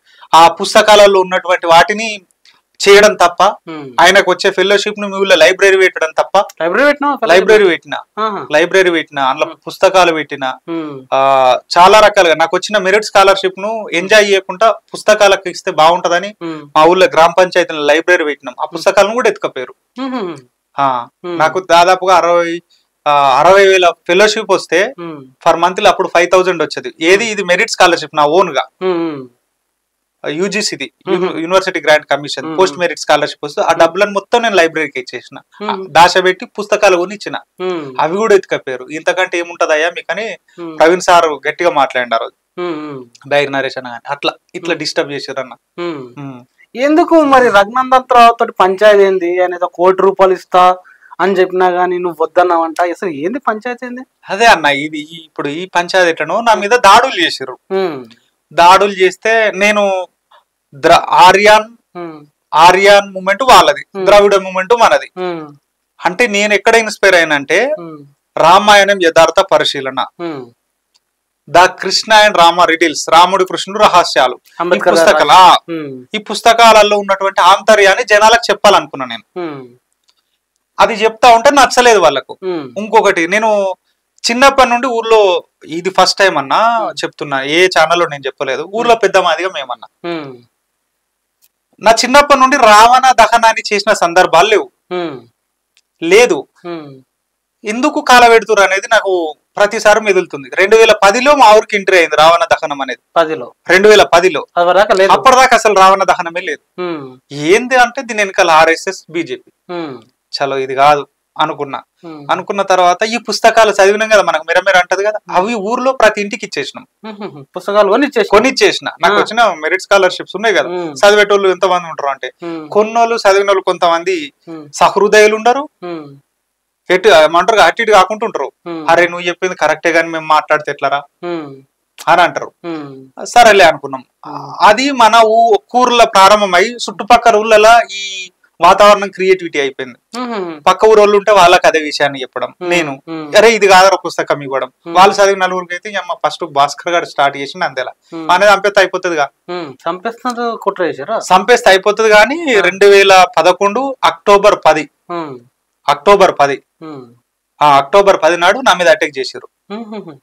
ఆ పుస్తకాలలో ఉన్నటువంటి వాటిని చేయడం తప్ప ఉమ్. ఆయనకు వచ్చే ఫెలోషిప్ ను మీ ఊళ్ళో లైబ్రరీ పెట్టడం తప్ప లైబ్రరీ పెట్టినావా లైబ్రరీ పెట్టిన ఆహా. లైబ్రరీ పెట్టిన అందులో పుస్తకాలు పెట్టిన ఉమ్, ఆ చాలా రకాలుగా నాకు వచ్చిన మెరిట్ స్కాలర్షిప్ ను ఎంజాయ్ చేయకుండా పుస్తకాలకు ఇస్తే బాగుంటదని ఉమ్, మా ఊళ్ళో గ్రామ పంచాయతీలో లైబ్రరీ పెట్టినాం ఆ పుస్తకాలను కూడా ఎత్తుకపోయారు ఉమ్, ఉమ్, ఆ, ఉమ్. నాకు దాదాపుగా అరవై ఆ, అరవై వేల ఫెలోషిప్ వస్తే ఉమ్, ఫర్ మంత్ అప్పుడు ఫైవ్ థౌజండ్ వచ్చేది ఏది ఇది మెరిట్ స్కాలర్షిప్ నా ఓన్ గా ఉమ్, ఉమ్. యూజీసీది Mhm. University grant commission Mhm. Post merit scholarship వస్తే ఆ డబ్బులను మొత్తం నేను లైబ్రరీకి ఇచ్చేసిన Mhm. దాశ పెట్టి పుస్తకాలు కొని ఇచ్చిన ఉమ్, అవి కూడా ఎత్తుకపోయారు ఇంతకంటే ఏముంటదయ్యా మీకని ఉమ్, ప్రవీణ్ సార్ గట్టిగా మాట్లాడినారు ఉమ్, ఉమ్, బైర్ నరేష్ అన్న కానీ అట్లా ఇట్లా డిస్టర్బ్ చేశారు అన్న ఉమ్. ఉమ్. ఎందుకు మరి రఘునందన్ రావు తోటి పంచాయతీ ఏంది అనేది కోటి రూపాయలు ఇస్తా అని చెప్పినా గానీ నువ్వు వద్దన్నావంట అసలు ఏంది పంచాయతీ ఏంది అదే అన్న ఇది ఈ- ఇప్పుడు ఈ పంచాయతీ ఎట్లనో నా మీద దాడులు చేశారు ఉమ్, దాడులు చేస్తే నేను ద్ర ఆర్యాన్ ఉమ్, ఆర్యాన్ మూమెంట్ వాళ్ళది Hmm. ద్రావిడ మూమెంట్ మనది ఉమ్, అంటే నేను ఎక్కడ ఇన్స్పైర్ అయినంటే ఉమ్, రామాయణం యథార్థ పరిశీలన ఉమ్, the Krishna and Rama riddles రాముడి కృష్ణుడు రహస్యాలు ఈ అంబేద్కర్ గారు పుస్తకాలు ఆ, ఉమ్, ఈ పుస్తకాలలో ఉన్నటువంటి ఆంతర్యాన్ని జనాలకు చెప్పాలనుకున్నా నేను ఉమ్, అది చెప్తా ఉంటే నచ్చలేదు వాళ్ళకు ఉమ్, ఇంకొకటి నేను చిన్నప్పటి నుండి ఊర్లో ఇది ఫస్ట్ టైం అన్నా చెప్తున్నా ఏ ఛానల్లో నేను చెప్పలేదు ఊర్లో పెద్ద మాదిగా మేమన్నా ఉమ్, నా చిన్నప్పటి నుండి రావణ దహనాన్ని చేసిన సందర్భాలు లేవు ఉమ్, లేదు ఉమ్, ఎందుకు కాలబెడుతురు అనేది నాకు ప్రతిసారి మెదులుతుంది రెండు వేల పదిలో మా ఊరికి ఎంట్రీ అయింది రావణ దహనం అనేది పదిలో రెండు వేల పదిలో అది వరకు లేదు అప్పటిదాకా అసలు రావణ దహనమే లేదు ఉమ్, ఏంది అంటే దీని వెనకాల ఆర్ఎస్ఎస్ బీజేపీ ఉమ్, చలో ఇది కాదు అనుకున్నా ఉమ్, అనుకున్న తర్వాత ఈ పుస్తకాలు చదివినాం కదా మనకు మెరమెర అంటది కదా అవి ఊర్లో ప్రతి ఇంటికి ఇచ్చేసినాం ఉమ్, పుస్తకాలు కొని ఇచ్చేసి కొన్ని ఇచ్చేసిన నాకు వచ్చిన మెరిట్ స్కాలర్షిప్స్ ఉన్నాయి కదా ఉమ్, చదివేటోళ్ళు ఎంతమంది ఉంటారు అంటే ఉమ్, కొన్నోళ్ళు చదివిన వాళ్ళు కొంతమంది ఉమ్, సహృదయులు ఉండరు ఉమ్, ఎటు ఏమంటారు అటు ఇటు కాకుండా ఉంటారు ఉమ్, అరే నువ్వు చెప్పింది కరెక్టే కానీ మేము మాట్లాడితే ఎట్లరా ఉమ్, అని అంటారు ఉమ్, సరేలే అనుకున్నాం అది మన ఊ ఊర్లో ప్రారంభమై చుట్టుపక్కల ఊర్లలో ఈ వాతావరణం క్రియేటివిటీ అయిపోయింది ఉమ్, పక్క ఊరు వాళ్ళు ఉంటే వాళ్ళకి అదే విషయాన్ని చెప్పడం నేను ఉమ్, అరే ఇది కాదరా పుస్తకం ఇవ్వడం వాళ్ళు చదివిన నలుగురికి అయితే అమ్మ ఫస్ట్ భాస్కర్ గారు స్టార్ట్ చేసింది అంతేలా ఉమ్, అనేది చంపేస్తే అయిపోతుందిగా ఉమ్, చంపేస్తున్నారు కుట్ర చేశారా చంపేస్తే అయిపోతుంది కానీ రెండు వేల పదకొండు అక్టోబర్ పది ఉమ్, అక్టోబర్ పది ఉమ్, ఆ అక్టోబర్ పది నాడు నా మీద అటాక్ చేశారు ఉమ్, ఉమ్,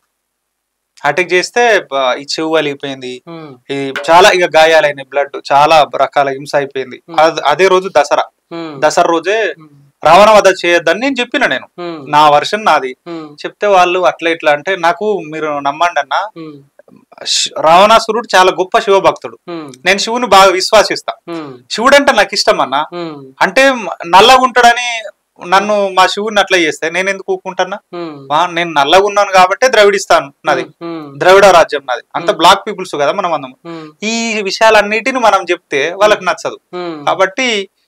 అటాక్ చేస్తే బ- ఈ చెవు వలిగిపోయింది ఉమ్, ఈ చాలా ఇక గాయాలైన బ్లడ్ చాలా రకాల హింస అయిపోయింది అద- అదే రోజు దసరా ఉమ్, దసరా రోజే ఉమ్, రావణ వధ చేయొద్దని నేను చెప్పిన నేను ఉమ్, నా వర్షన్ నాది ఉమ్, చెప్తే వాళ్ళు అట్లా ఇట్లా అంటే నాకు మీరు నమ్మండి అన్న ఉమ్, శ్- రావణాసురుడు చాలా గొప్ప శివభక్తుడు ఉమ్, నేను శివుని బాగా విశ్వాసిస్తా ఉమ్, శివుడు అంటే నాకు ఇష్టం అన్న ఉమ్, అంటే మ- నల్లగా ఉంటాడని నన్ను మా శివుడిని అట్లా చేస్తే నేను ఎందుకు ఊకుంటానా ఉమ్, మా నేను నల్లగా ఉన్నాను కాబట్టి ద్రవిడిస్తాను నాది ఉమ్, ద్రవిడ రాజ్యం నాది అంత బ్లాక్ పీపుల్స్ కదా మనం అందం ఉమ్, ఈ విషయాలన్నిటిని మనం చెప్తే వాళ్ళకి నచ్చదు ఉమ్, కాబట్టి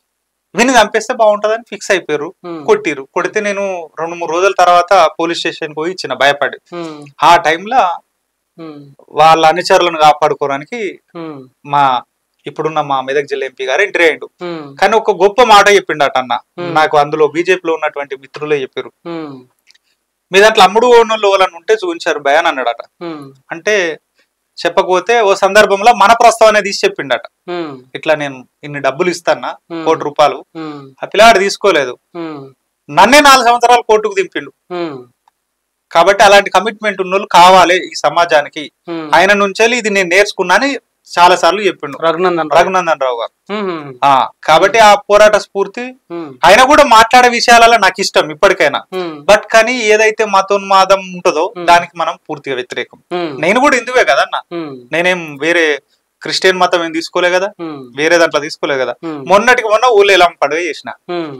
విని చంపేస్తే బాగుంటదని ఫిక్స్ అయిపోయారు ఉమ్, కొట్టిరు కొడితే నేను రెండు మూడు రోజుల తర్వాత పోలీస్ స్టేషన్ పోయి ఇచ్చిన భయపడి ఉమ్, ఆ టైంలో ఉమ్, వాళ్ళ అనుచరులను కాపాడుకోవడానికి ఉమ్, మా ఇప్పుడున్న మా మెదక్ జిల్లా ఎంపీ గారు ఎంట్రీ అయ్యిండు ఉమ్, కానీ ఒక గొప్ప మాట చెప్పిండట అన్న Hmm. నాకు అందులో బీజేపీలో ఉన్నటువంటి మిత్రులే చెప్పారు ఉమ్, మీ దాంట్లో అమ్ముడు ఓనోళ్ళు వాళ్ళని ఉంటే చూపించారు భయాన్ అన్నాడట ఉమ్, అంటే చెప్పకపోతే ఓ సందర్భంలో మన ప్రస్తావన తీసి చెప్పిండట ఉమ్, ఇట్లా నేను ఇన్ని డబ్బులు ఇస్తానా Hmm. కోటి రూపాయలు ఉమ్, ఆ పిల్లాడు తీసుకోలేదు ఉమ్, నన్నే నాలుగు సంవత్సరాలు కోర్టుకు దింపిండు ఉమ్, కాబట్టి అలాంటి కమిట్మెంట్ ఉన్నోళ్ళు కావాలి ఈ సమాజానికి ఉమ్. ఆయన నుంచి ఇది నేను నేర్చుకున్నాని చాలా సార్లు చెప్పిండు రఘునందన్ రావు. రఘునందన్ రావు గారు ఉమ్, ఆ కాబట్టి ఆ పోరాట స్ఫూర్తి ఉమ్, ఆయన కూడా మాట్లాడే విషయాలలో నాకు ఇష్టం ఇప్పటికైనా ఉమ్, బట్ కానీ ఏదైతే మతోన్మాదం ఉంటుందో దానికి మనం పూర్తిగా వ్యతిరేకం ఉమ్, నేను కూడా ఇందువే కదా అన్న ఉమ్, నేనేం వేరే క్రిస్టియన్ మతం ఏం తీసుకోలే కదా ఉమ్, వేరే దాంట్లో తీసుకోలే కదా ఉమ్, మొన్నటికి మొన్న ఊళ్ళో ఎలా పండుగ చేసిన ఉమ్,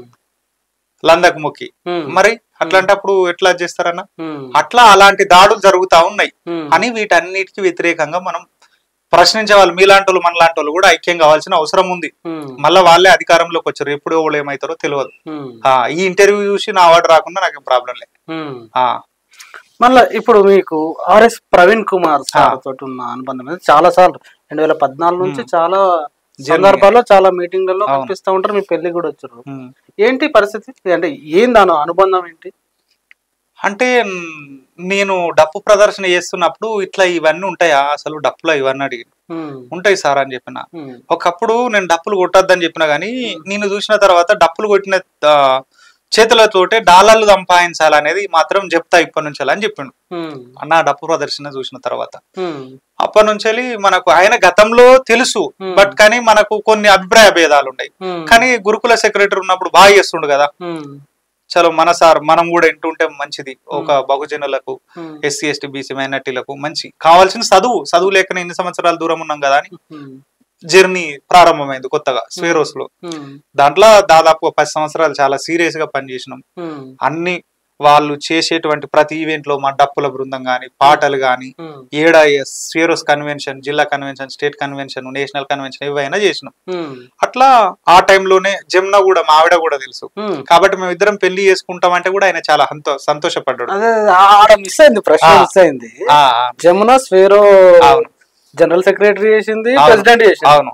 లందకు మొక్కి ఉమ్, మరి అట్లాంటప్పుడు ఎట్లా చేస్తారన్న ఉమ్, అట్లా అలాంటి దాడులు జరుగుతా ఉన్నాయి ఉమ్, అని వీటన్నిటికి వ్యతిరేకంగా మనం ప్రశ్నించే వాళ్ళు మీలాంటి వాళ్ళు మనలాంటి వాళ్ళు కూడా ఐక్యం కావాల్సిన అవసరం ఉంది ఉమ్, మళ్ళీ వాళ్ళే అధికారంలోకి వచ్చారు ఎప్పుడు వాళ్ళు ఏమవుతారో తెలియదు ఉమ్, ఆ, ఈ ఇంటర్వ్యూ చూసి నా అవార్డు రాకుండా నాకేం ప్రాబ్లం లేదు ఉమ్. ఆ, మళ్ళా ఇప్పుడు మీకు ఆర్ఎస్ ప్రవీణ్ కుమార్ సార్ తోటి ఉన్న అనుబంధం అనేది చాలా సార్లు రెండు వేల పద్నాలుగు నుంచి చాలా సందర్భాల్లో చాలా మీటింగ్లలో అవును. కనిపిస్తా ఉంటారు మీ పెళ్లి కూడా వచ్చారు ఉమ్. ఏంటి పరిస్థితి అంటే ఏంది అను అనుబంధం ఏంటి అంటే మ్, నేను డప్పు ప్రదర్శన చేస్తున్నప్పుడు ఇట్లా ఇవన్నీ ఉంటాయా అసలు డప్పులో ఇవన్నీ అడిగి ఉమ్, ఉంటాయి సార్ అని చెప్పిన ఉమ్, ఒకప్పుడు నేను డప్పులు కొట్టొద్దని చెప్పిన కానీ నేను చూసిన తర్వాత డప్పులు కొట్టిన ఆ, చేతులతోటే డాలర్లు సంపాదించాలనేది మాత్రం చెప్తా ఇప్పటి నుంచి అని చెప్పిండు ఉమ్, నా డప్పు ప్రదర్శన చూసిన తర్వాత ఉమ్, అప్పటి నుంచి మనకు ఆయన గతంలో తెలుసు Hmm. బట్ కానీ మనకు కొన్ని అభిప్రాయ భేదాలు ఉన్నాయి ఉమ్, కానీ గురుకుల సెక్రటరీ ఉన్నప్పుడు బాగా చేస్తుండు కదా ఉమ్, చలో మన సార్ మనం కూడా ఇంటుంటే మంచిది ఒక బహుజనులకు ఉమ్, ఎస్సీ ఎస్టీ బీసీ మైనార్టీలకు మంచి కావాల్సిన చదువు చదువు లేకనే ఎన్ని సంవత్సరాల దూరం ఉన్నాం కదా అని ఉమ్, జర్నీ ప్రారంభమైంది కొత్తగా స్వేరోస్ లో ఉమ్, దాంట్లో దాదాపు ఒక పది సంవత్సరాలు చాలా సీరియస్ గా పనిచేసినాం ఉమ్, అన్ని వాళ్ళు చేసేటువంటి ప్రతి ఈవెంట్ లో మా డప్పుల బృందం గాని పాటలు గాని ఉమ్, ఏడా స్వేరోస్ కన్వెన్షన్ జిల్లా convention state convention national convention ఏవైనా చేసినాం ఉమ్, అట్లా ఆ టైంలోనే జమున కూడా మా ఆవిడ కూడా తెలుసు ఉమ్. కాబట్టి మేము ఇద్దరం పెళ్లి చేసుకుంటాం అంటే కూడా ఆయన చాలా సంతో సంతోషపడ్డాడు అదే ఆడ మిస్ అయింది ప్రశ్న ఆ. మిస్ అయింది ఆ, జమున స్వేరో అవును జనరల్ సెక్రటరీ చేసింది అవును. ప్రెసిడెంట్ చేసింది అవును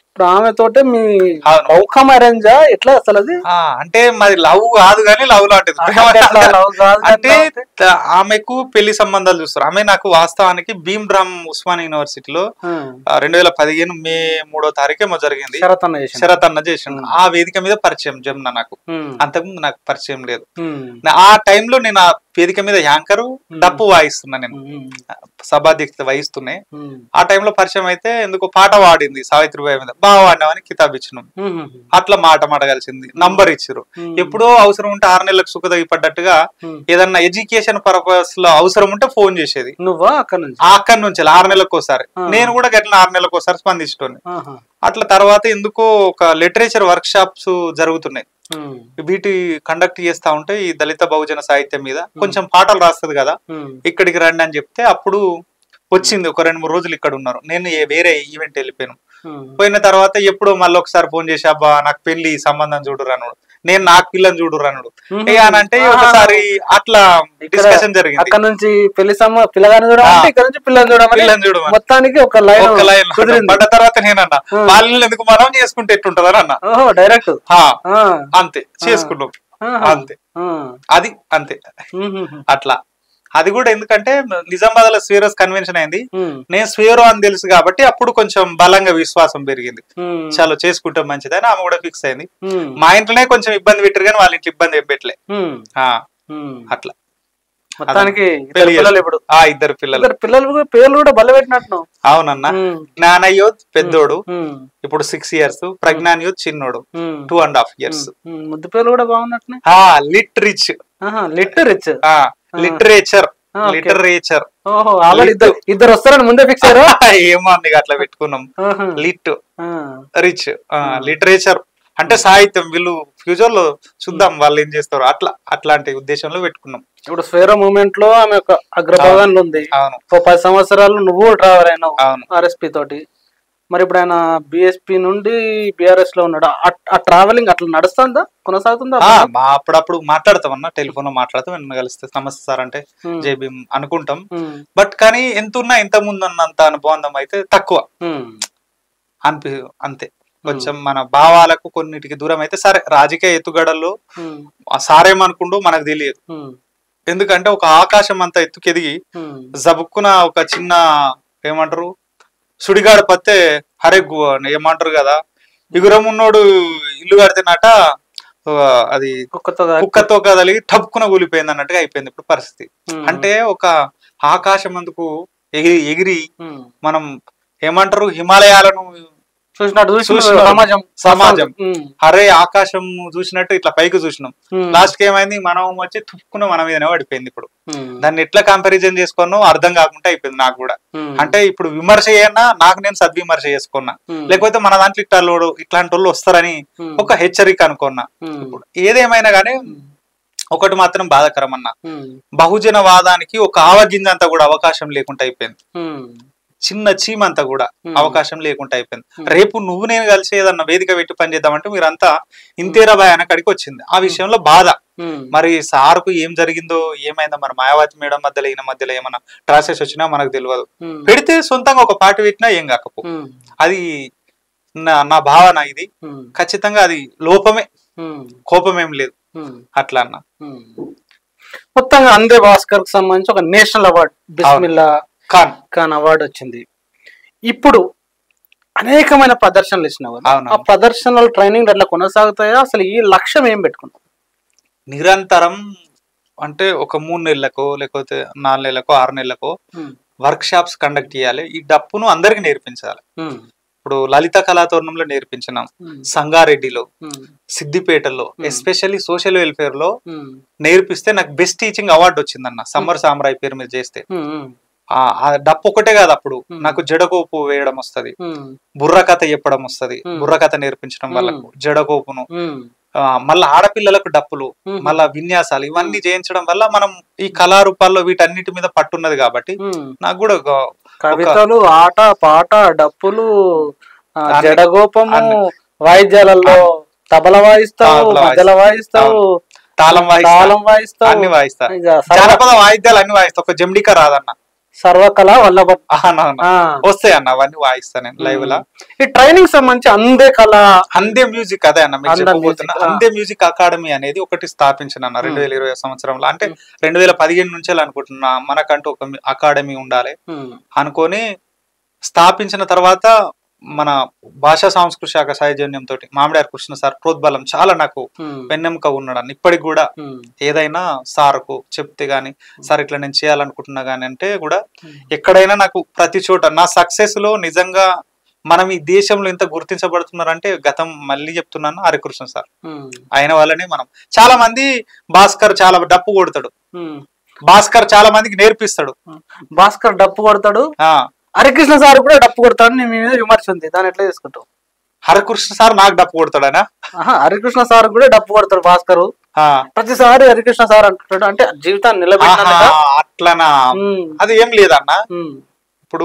ఇప్పుడు ఆమె తోటే మీ అవును. మౌఖం అరేంజా ఎట్లా అసలు అది ఆ, అంటే మరి లవ్ కాదు కానీ లవ్ లాంటిది ప్రేమ అంటే ఎట్లా కాదు. love కాదు అంటే ఎట్లా త- ఆమెకు పెళ్లి సంబంధాలు చూస్తారు ఆమె నాకు వాస్తవానికి భీమ్ రామ్ ఉస్మాన్ యూనివర్సిటీలో రెండు వేల పదిహేను మే మూడో తారీఖేమో జరిగింది శరత్ అన్న చేసిండు. శరత్ అన్న చేసిండు ఆ వేదిక మీద పరిచయం జమున నాకు ఉమ్. అంతకుముందు నాకు పరిచయం లేదు ఉమ్. నా- ఆ టైంలో నేను ఆ వేదిక మీద యాంకరు డప్పు వాయిస్తున్నా నేను ఉమ్. సభాధ్యక్షత వహిస్తున్నాయి ఉమ్. ఆ టైంలో పరిచయం అయితే ఎందుకు పాట పాడింది సావిత్రిబాయి మీద బాగా పాడినామని కితాబ్ ఇచ్చినాం ఉమ్. అట్లా మాట మాట కలిసింది నంబర్ ఇచ్చిర్రు ఉమ్. ఎప్పుడో అవసరం ఉంటే ఆరు నెలలకు సుఖదగి పడ్డట్టుగా ఉమ్. ఏదన్నా ఎడ్యుకేషన్ పర్పస్ లో అవసరం ఉంటే ఫోన్ చేసేది నువ్వా అక్కడ నుంచి ఆ అక్కడి నుంచి ఆరు నెలలకు ఒకసారి ఆ. నేను కూడా గట్ల ఆరు నెలలకు ఒకసారి స్పందించుకోండి ఆహా. అట్లా తర్వాత ఎందుకో ఒక లిటరేచర్ వర్క్ షాప్స్ జరుగుతున్నాయి ఉమ్. వీటి కండక్ట్ చేస్తా ఉంటే ఈ దళిత బహుజన సాహిత్యం మీద కొంచెం పాటలు రాస్తుంది కదా ఉమ్. ఇక్కడికి రండి అని చెప్తే అప్పుడు వచ్చింది ఒక రెండు మూడు రోజులు ఇక్కడ ఉన్నారు నేను ఏ- వేరే ఈవెంట్ వెళ్ళిపోయాను ఉమ్. పోయిన తర్వాత ఎప్పుడో మళ్ళీ ఒకసారి ఫోన్ చేసి అబ్బా నాకు పెళ్లి సంబంధం చూడు అన్నాడు నేను నాకు పిల్లని చూడు అన్నాడు మ్మ్. ఏ అని అంటే ఒకసారి అట్లా ఇక్కడ డిస్కషన్ జరిగింది అక్కడ నుంచి పెళ్లి సమ్మ పిల్లగాని చూడమంటే ఆ. ఇక్కడ నుంచి పిల్లని చూడమని పిల్లని చూడమని. మొత్తానికి ఒక లైన్ ఒక లైన్ కుదిరింది పడ్డ తర్వాత నేనన్నా మ్మ్. వాళ్ళని ఎందుకు మనం చేసుకుంటే ఎట్టుంటదని అన్న ఓహో డైరెక్ట్ హా, అంతే చేసుకున్నాం అంతే అది అంతే అట్లా అది కూడా ఎందుకంటే నిజామాబాద్ లో స్వీరోస్ కన్వెన్షన్ అయింది నేను స్వీరో అని తెలుసు కాబట్టి అప్పుడు కొంచెం బలంగా విశ్వాసం పెరిగింది చాలా చేసుకుంటాం మంచిదని ఆమె కూడా ఫిక్స్ అయింది మా ఇంట్లోనే కొంచెం ఇబ్బంది పెట్టారు కానీ వాళ్ళ ఇంట్లో ఇబ్బంది ఏం పెట్టలే ఆ, అట్లా మొత్తానికి ఇద్దరు పెళ్లి పిల్లలు చేసుకున్నాం. ఇప్పుడు ఆ ఇద్దరు పిల్లలు ఇద్దరు పిల్లలు కూడా పేర్లు కూడా బల్ల పెట్టినట్టు అవునన్నా జ్ఞానయ్యో పెద్దోడు ఇప్పుడు సిక్స్ ఇయర్స్ ప్రజ్ఞాన్ యూత్ చిన్నోడు టూ అండ్ హాఫ్ ఇయర్స్ ముద్దు పేర్లు కూడా బాగున్నట్టునే ఆ లిట్ రిచ్ లిట్ రిచ్ ఆ లిటరేచర్ ఆ, okay. లిటరేచర్ ఓహో ఆల్రెడీ ఇద్దరు ఇద్దరు వస్తారని ముందే ఫిక్స్ అయ్యారు ఏమో అందుకు అట్లా పెట్టుకున్నాం లిట్ రిచ్ లిటరేచర్ అంటే సాహిత్యం వీళ్ళు ఫ్యూచర్ లో చూద్దాం వాళ్ళు ఏం చేస్తారు అట్లా అట్లాంటి ఉద్దేశంలో పెట్టుకున్నాం ఇప్పుడు స్వేరో మూమెంట్ లో ఆమె ఒక అగ్రభాగంలో ఉంది అవును ఓ పది సంవత్సరాలు నువ్వు ట్రావెల్ అయినావు అవును ఆర్ఎస్పి తోటి మరి ఇప్పుడు ఆయన బిఎస్పి నుండి బిఆర్ఎస్ లో ఉన్నాడు ఆ- ఆ ట్రావెలింగ్ అట్లా నడుస్తుందా కొనసాగుతుందా ఆ, మా అప్పుడప్పుడు మాట్లాడతాం అన్న టెలిఫోన్ లో మాట్లాడతాం నిన్న కలిస్తే నమస్తే సార్ అంటే ఉమ్. జై భీమ్ అనుకుంటాం ఉమ్, బట్ కానీ ఎంత ఉన్నా ఇంత ముందు అన్నంత అనుబంధం అయితే తక్కువ ఉమ్, అనిపి అంతే కొంచెం మన భావాలకు కొన్నిటికి దూరం అయితే సరే రాజకీయ ఎత్తుగడల్లో ఉమ్, ఆ సారేమనుకుంటూ మనకు తెలియదు ఉమ్, ఎందుకంటే ఒక ఆకాశం అంతా ఎత్తుకెదిగి ఉమ్, జబుక్కున ఒక చిన్న ఏమంటారు సుడిగాడు పత్తే హరే గు- ఏమంటారు కదా ఇగురం ఉన్నోడు ఇల్లు కడితేనట ఆ, అది కుక్కతో కా- కుక్కతో కదలిగి టప్పుకున కూలిపోయింది అన్నట్టుగా అయిపోయింది ఇప్పుడు పరిస్థితి ఉమ్, అంటే ఒక ఆకాశం అందుకు ఎగిరి ఎగిరి ఉమ్. మనం ఏమంటారు హిమాలయాలను చూసినట్టు చూసి చూసినారు. సమాజం సమాజం. ఉమ్, హరే ఆకాశం చూసినట్టు ఇట్లా పైకి చూసినాం ఉమ్, లాస్ట్ కి ఏమైంది మనం వచ్చి తుప్పుకున్న మన మీదనే పడిపోయింది ఇప్పుడు ఉమ్, దాన్ని ఎట్లా కంపారిజన్ చేసుకున్నావు అర్థం కాకుండా అయిపోయింది నాకు కూడా ఉమ్, అంటే ఇప్పుడు విమర్శ చేయన్నా నాకు నేను సద్విమర్శ చేసుకున్నా ఉమ్, లేకపోతే మన దాంట్లో ఇట్లాంటి ఇట్లాంటి వాళ్ళు వస్తారని ఉమ్, ఒక హెచ్చరిక అనుకున్నా ఉమ్, ఇప్పుడు ఏదేమైనా కానీ ఒకటి మాత్రం బాధాకరం అన్న ఉమ్, బహుజన వాదానికి ఒక ఆవగింజ అంతా కూడా అవకాశం లేకుండా అయిపోయింది ఉమ్, చిన్న చీమ అంతా కూడా Hmm. అవకాశం లేకుండా అయిపోయింది Hmm. రేపు నువ్వు నేను కలిసి ఏదన్నా వేదిక పెట్టి పని చేద్దామంటే మీరంతా ఇంతేరా భయ అక్కడికి వచ్చింది ఆ విషయంలో బాధ ఉమ్, మరి సార్కు ఏం జరిగిందో ఏమైందో మరి మాయావతి మేడం మధ్యలో ఈయన మధ్యలో ఏమన్నా ట్రాసెస్ వచ్చినా మనకు తెలియదు ఉమ్, పెడితే సొంతంగా ఒక పాట పెట్టినా ఏం కాకపో ఉమ్, అది నా నా భావన ఇది ఉమ్, ఖచ్చితంగా అది లోపమే ఉమ్, కోపమేం లేదు ఉమ్, అట్లా అన్న ఉమ్. మొత్తంగా అందే భాస్కర్ కి సంబంధించి ఒక national award Bismillah Khan Khan award వచ్చింది ఇప్పుడు అనేకమైన ప్రదర్శనలు ఇచ్చినావు కదా. అవును. ఆ ప్రదర్శనలు ట్రైనింగ్ అట్లా కొనసాగుతాయా అసలు ఈ లక్ష్యం ఏం పెట్టుకున్నావు నిరంతరం అంటే ఒక మూడు నెలలకో లేకపోతే నాలుగు నెలలకో ఆరు నెలలకో ఉమ్, వర్క్ షాప్స్ కండక్ట్ చేయాలి ఈ డప్పును అందరికి నేర్పించాలి ఉమ్, ఇప్పుడు లలిత కళాతోరణంలో నేర్పించినాం ఉమ్, సంగారెడ్డిలో ఉమ్, సిద్దిపేటలో ఎస్పెషల్లీ సోషల్ వెల్ఫేర్ లో ఉమ్, నేర్పిస్తే నాకు బెస్ట్ టీచింగ్ అవార్డు వచ్చిందన్న సమ్మర్ సామ్రాయ్ పేరు మీద చేస్తే ఉమ్, ఉమ్, ఆ ఆ డప్పు ఒకటే కాదు అప్పుడు Hmm. నాకు జడకోపు వేయడం వస్తది ఉమ్, బుర్రకథ చెప్పడం వస్తది Hmm. బుర్రకథ నేర్పించడం వాళ్ళకు జడకోపును ఉమ్, ఆ, మళ్ళా ఆడపిల్లలకు డప్పులు Hmm. మళ్ళా విన్యాసాలు ఇవన్నీ చేయించడం వల్ల మనం ఈ కళారూపాల్లో వీటన్నిటి మీద పట్టున్నది కాబట్టి ఉమ్. నాకు కూడా ఒక- కవితలు ఆట పాట డప్పులు ఆ, అన్ని- జడగోపము అన్ని. వాయిద్యాలలో తబల వాయిస్తావు తబల మధ్యలో వాయిస్తావు తాళం వాయిస్తా తాళం వాయిస్తావు అన్ని వాయిస్తా ఇక సరదా- జానపద వాయిద్యాలు అన్ని వాయిస్తా ఒక జమ్డిక రాదన్న సర్వకళ వల్లభ అవునవును. ఆ. వస్తాయి అన్న అవన్నీ వాయిస్తాను నేను లైవ్ లా ఈ ట్రైనింగ్ సంబంధించి అందే కళ అందే మ్యూజిక్ అదే అన్న మీకు అందే చెప్పబోతున్నా music, ఆ. అందే మ్యూజిక్ అకాడమీ అనేది ఒకటి స్థాపించిన అన్న రెండు వేల ఇరవై సంవత్సరంలో అంటే రెండు వేల పదిహేను నుంచే అనుకుంటున్నా మనకంటూ ఒక అకాడమీ ఉండాలి ఉమ్, అనుకొని స్థాపించిన తర్వాత మన భాషా సంస్కృతి శాఖ సౌజన్యంతో మామిడారి కృష్ణ సార్ ప్రోద్బలం చాలా నాకు ఉమ్, వెన్నెముక ఉన్నాడు అన్న ఇప్పటికి కూడా ఉమ్, ఏదైనా సార్కు చెప్తే గానీ సార్ ఇట్లా నేను చేయాలనుకుంటున్నా గానీ అంటే కూడా ఎక్కడైనా నాకు ప్రతి చోట నా సక్సెస్ లో నిజంగా మనం ఈ దేశంలో ఎంత గుర్తించబడుతున్నారంటే గతం మళ్ళీ చెప్తున్నాను హరికృష్ణ సార్ ఉమ్, ఆయన వల్లనే మనం చాలా మంది భాస్కర్ చాలా డప్పు కొడతాడు ఉమ్. భాస్కర్ చాలా మందికి నేర్పిస్తాడు భాస్కర్ డప్పు కొడతాడు ఆ హరికృష్ణ సార్ కూడా డప్పు కొడతాడు నీ మీద విమర్శ ఉంది దాన్ని ఎట్లా తీసుకుంటావు హరికృష్ణ సార్ నాకు డప్పు కొడతాడనా ఆహా, హరికృష్ణ సార్ కూడా డప్పు కొడతాడు భాస్కర్ ఆ. ప్రతిసారి హరికృష్ణ సార్ అంటున్నాడు అంటే జీవితాన్ని ఆహా, నిలబెట్టినందుక అట్లనా ఉమ్, అది ఏం లేదన్న ఉమ్, ఇప్పుడు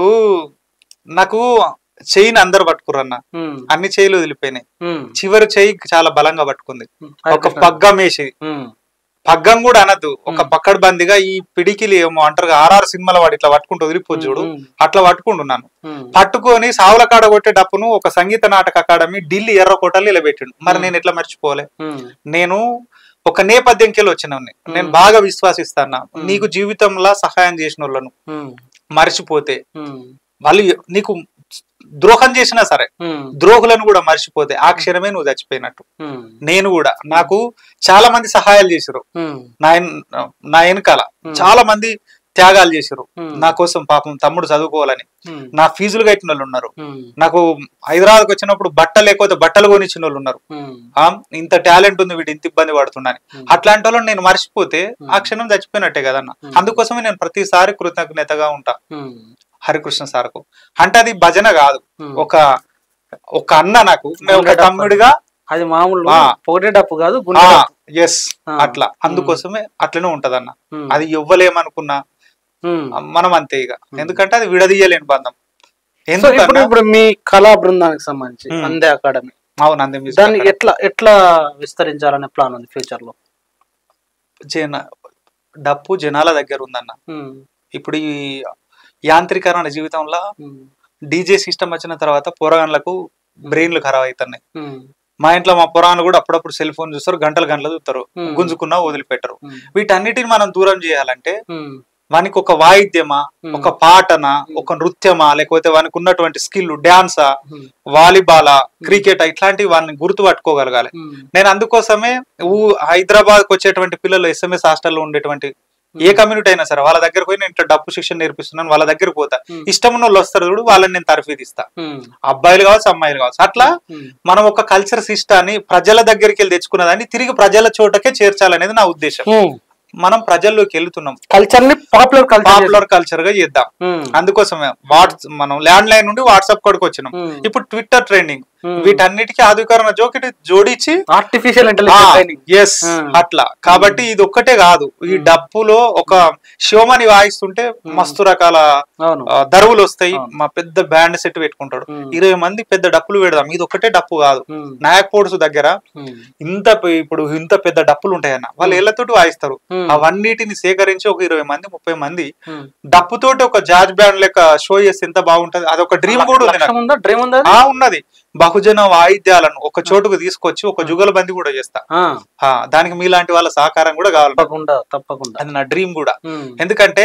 నాకు చెయ్యిని అందరు పట్టుకురన్న ఉమ్, అన్ని చెయ్యిలు వదిలిపోయినాయి ఉమ్, చివరి చెయ్యి చాలా బలంగా పట్టుకుంది ఉమ్. ఒక హరికృష్ణ. పగ్గం వేసి ఉమ్, పగ్గం కూడా అనద్దు ఒక పక్కడు బందిగా ఈ పిడికిలి ఏమో అంటారు ఆర్ఆర్ సినిమాల వాడు ఇట్లా పట్టుకుంటూ వదిలిపోదు చూడు ఉమ్, అట్లా పట్టుకుంటున్నాను ఉమ్, పట్టుకొని సావుల కాడ కొట్టే డప్పును ఒక సంగీత నాటక అకాడమీ ఢిల్లీ ఎర్రకోటలు ఇలా పెట్టిండు మరి నేను ఎట్లా మర్చిపోలే ఉమ్, నేను ఒక నేపథ్యంకెళ్ళి వచ్చిన నేను బాగా విశ్వాసిస్తాను నీకు జీవితంలో సహాయం చేసిన వాళ్ళను ఉమ్, మర్చిపోతే ఉమ్, వాళ్ళు నీకు ద్రోహం చేసినా సరే ఉమ్, ద్రోహులను కూడా మర్చిపోతే ఆ క్షణమే నువ్వు చచ్చిపోయినట్టు ఉమ్, నేను కూడా నాకు చాలా మంది సహాయాలు చేశారు ఉమ్, నా వెన్- నా వెనకాల చాలా మంది త్యాగాలు చేశారు Hmm. నా కోసం పాపం తమ్ముడు చదువుకోవాలని ఉమ్, నా ఫీజులు కట్టిన వాళ్ళు ఉన్నారు ఉమ్, నాకు హైదరాబాద్కి వచ్చినప్పుడు బట్టలు లేకపోతే బట్టలు కొనిచ్చిన వాళ్ళు ఉన్నారు ఉమ్, ఆ, ఇంత టాలెంట్ ఉంది వీడు ఇంత ఇబ్బంది పడుతున్నాను అట్లాంటి వాళ్ళని నేను మర్చిపోతే ఆ క్షణం చచ్చిపోయినట్టే కదన్న అందుకోసమే నేను ప్రతిసారి కృతజ్ఞతగా ఉంటా ఉమ్, హరికృష్ణ సార్కు అంటే అది భజన కాదు Hmm. ఒక ఒక అన్న నాకు నేను ఒక గుండె డప్పు. తమ్ముడిగా అది మామూలు ఆ. పొగటే డప్పు కాదు గుండె డప్పు. ఎస్ ఆ. అట్లా అందుకోసమే అట్లనే ఉంటదన్న ఉమ్, అది ఇవ్వలేమనుకున్నా ఉమ్. మనం అంతే ఇక ఎందుకంటే అది విడదీయలేని బంధం సో ఇప్పుడు ఎందుకన్నా ఇప్పుడు మీ కళా బృందానికి సంబంధించి ఉమ్. అందే అకాడమీ అవును అందే music దాన్ని అక్కడ. ఎట్లా ఎట్లా విస్తరించాలనే ప్లాన్ ఉంది ఫ్యూచర్ లో జన డప్పు జనాల దగ్గర ఉందన్న ఉమ్, ఇప్పుడు ఈ యాంత్రీకరణ జీవితంలో ఉమ్, డీజే సిస్టమ్ వచ్చిన తర్వాత పోరగాన్లకు బ్రెయిన్లు ఖరాబ్ అవుతున్నాయి ఉమ్, మా ఇంట్లో మా పురాణాలు కూడా అప్పుడప్పుడు సెల్ ఫోన్ చూస్తారు గంటలు గంటలు చూస్తారు Hmm. గుంజుకున్నా వదిలిపెట్టరు ఉమ్, వీటన్నిటిని మనం దూరం చేయాలంటే ఉమ్, వానికి ఒక వాయిద్యమా Hmm. ఒక పాటనా ఒక నృత్యమా లేకపోతే వానికి ఉన్నటువంటి స్కిల్ డాన్సా ఉమ్, వాలీబాలా క్రికెట్ ఇట్లాంటివి వాడిని గుర్తు పట్టుకోగలగాలి ఉమ్, నేను అందుకోసమే ఊ హైదరాబాద్ కు వచ్చేటువంటి పిల్లలు ఎస్ఎంఎస్ హాస్టల్లో ఉండేటువంటి ఏ కమ్యూనిటీ అయినా సరే వాళ్ళ దగ్గర పోయి నేను ఇట్లా డబ్బు శిక్షణ నేర్పిస్తున్నాను వాళ్ళ దగ్గరికి పోతా Hmm. ఇష్టం ఉన్న వాళ్ళు వస్తారు చూడు వాళ్ళని నేను తర్ఫీదిస్తా ఉమ్, అబ్బాయిలు కావచ్చు అమ్మాయిలు కావచ్చు అట్లా ఉమ్, మనం ఒక కల్చర్ సిస్టాన్ని ప్రజల దగ్గరికి వెళ్ళి తెచ్చుకున్నదాన్ని తిరిగి ప్రజల చోటకే చేర్చాలనేది నా ఉద్దేశం ఉమ్. మనం ప్రజల్లోకి వెళ్తున్నాం కల్చర్ ని పాపులర్ కల్చర్ పాపులర్ కల్చర్ గా చేద్దాం అందుకోసమే వాట్స్ మనం ల్యాండ్ లైన్ నుండి వాట్సాప్ కొడుకు వచ్చినాం ఇప్పుడు ట్విట్టర్ ట్రెండింగ్ వీటన్నిటికీ ఆధుకరణ జోకి జోడించి ఆర్టిఫిషియల్ ఇంటెలిజెన్స్ ట్రైనింగ్ ఎస్ Hmm. అట్లా కాబట్టి ఇది ఒక్కటే కాదు ఈ డప్పులో ఒక శివమని వాయిస్తుంటే మస్తు రకాల అవును ఆ, దరువులు వస్తాయి అవును. మా పెద్ద బ్యాండ్ సెట్ పెట్టుకుంటాడు Hmm. ఇరవై మంది పెద్ద డప్పులు పెడదాం ఇది ఒక్కటే డప్పు కాదు ఉమ్, నాయక్ పోడ్స్ దగ్గర ఉమ్, ఇంత పె- ఇప్పుడు ఇంత పెద్ద డప్పులు ఉంటాయన్న వాళ్ళు ఏళ్లతోటి వాయిస్తారు Hmm. అవన్నిటిని సేకరించి ఒక ఇరవై మంది ముప్పై మంది ఉమ్. డప్పుతోటి ఒక జాజ్ బ్యాండ్ లెక్క షో చేస్తే ఎంత బాగుంటది అదొక డ్రీమ్ కూడా ఉంది నాకు. లక్ష్యం ఉందా డ్రీమ్ ఉందా అది? ఆ ఉన్నది బహుజన వాయిద్యాలను ఒక చోటుకు తీసుకొచ్చి ఒక జుగలబంది కూడా చేస్తా ఆ, ఆ, దానికి మీలాంటి వాళ్ళ సహకారం కూడా కావాలి తప్పకుండా తప్పకుండా అది నా డ్రీమ్ కూడా ఉమ్, ఎందుకంటే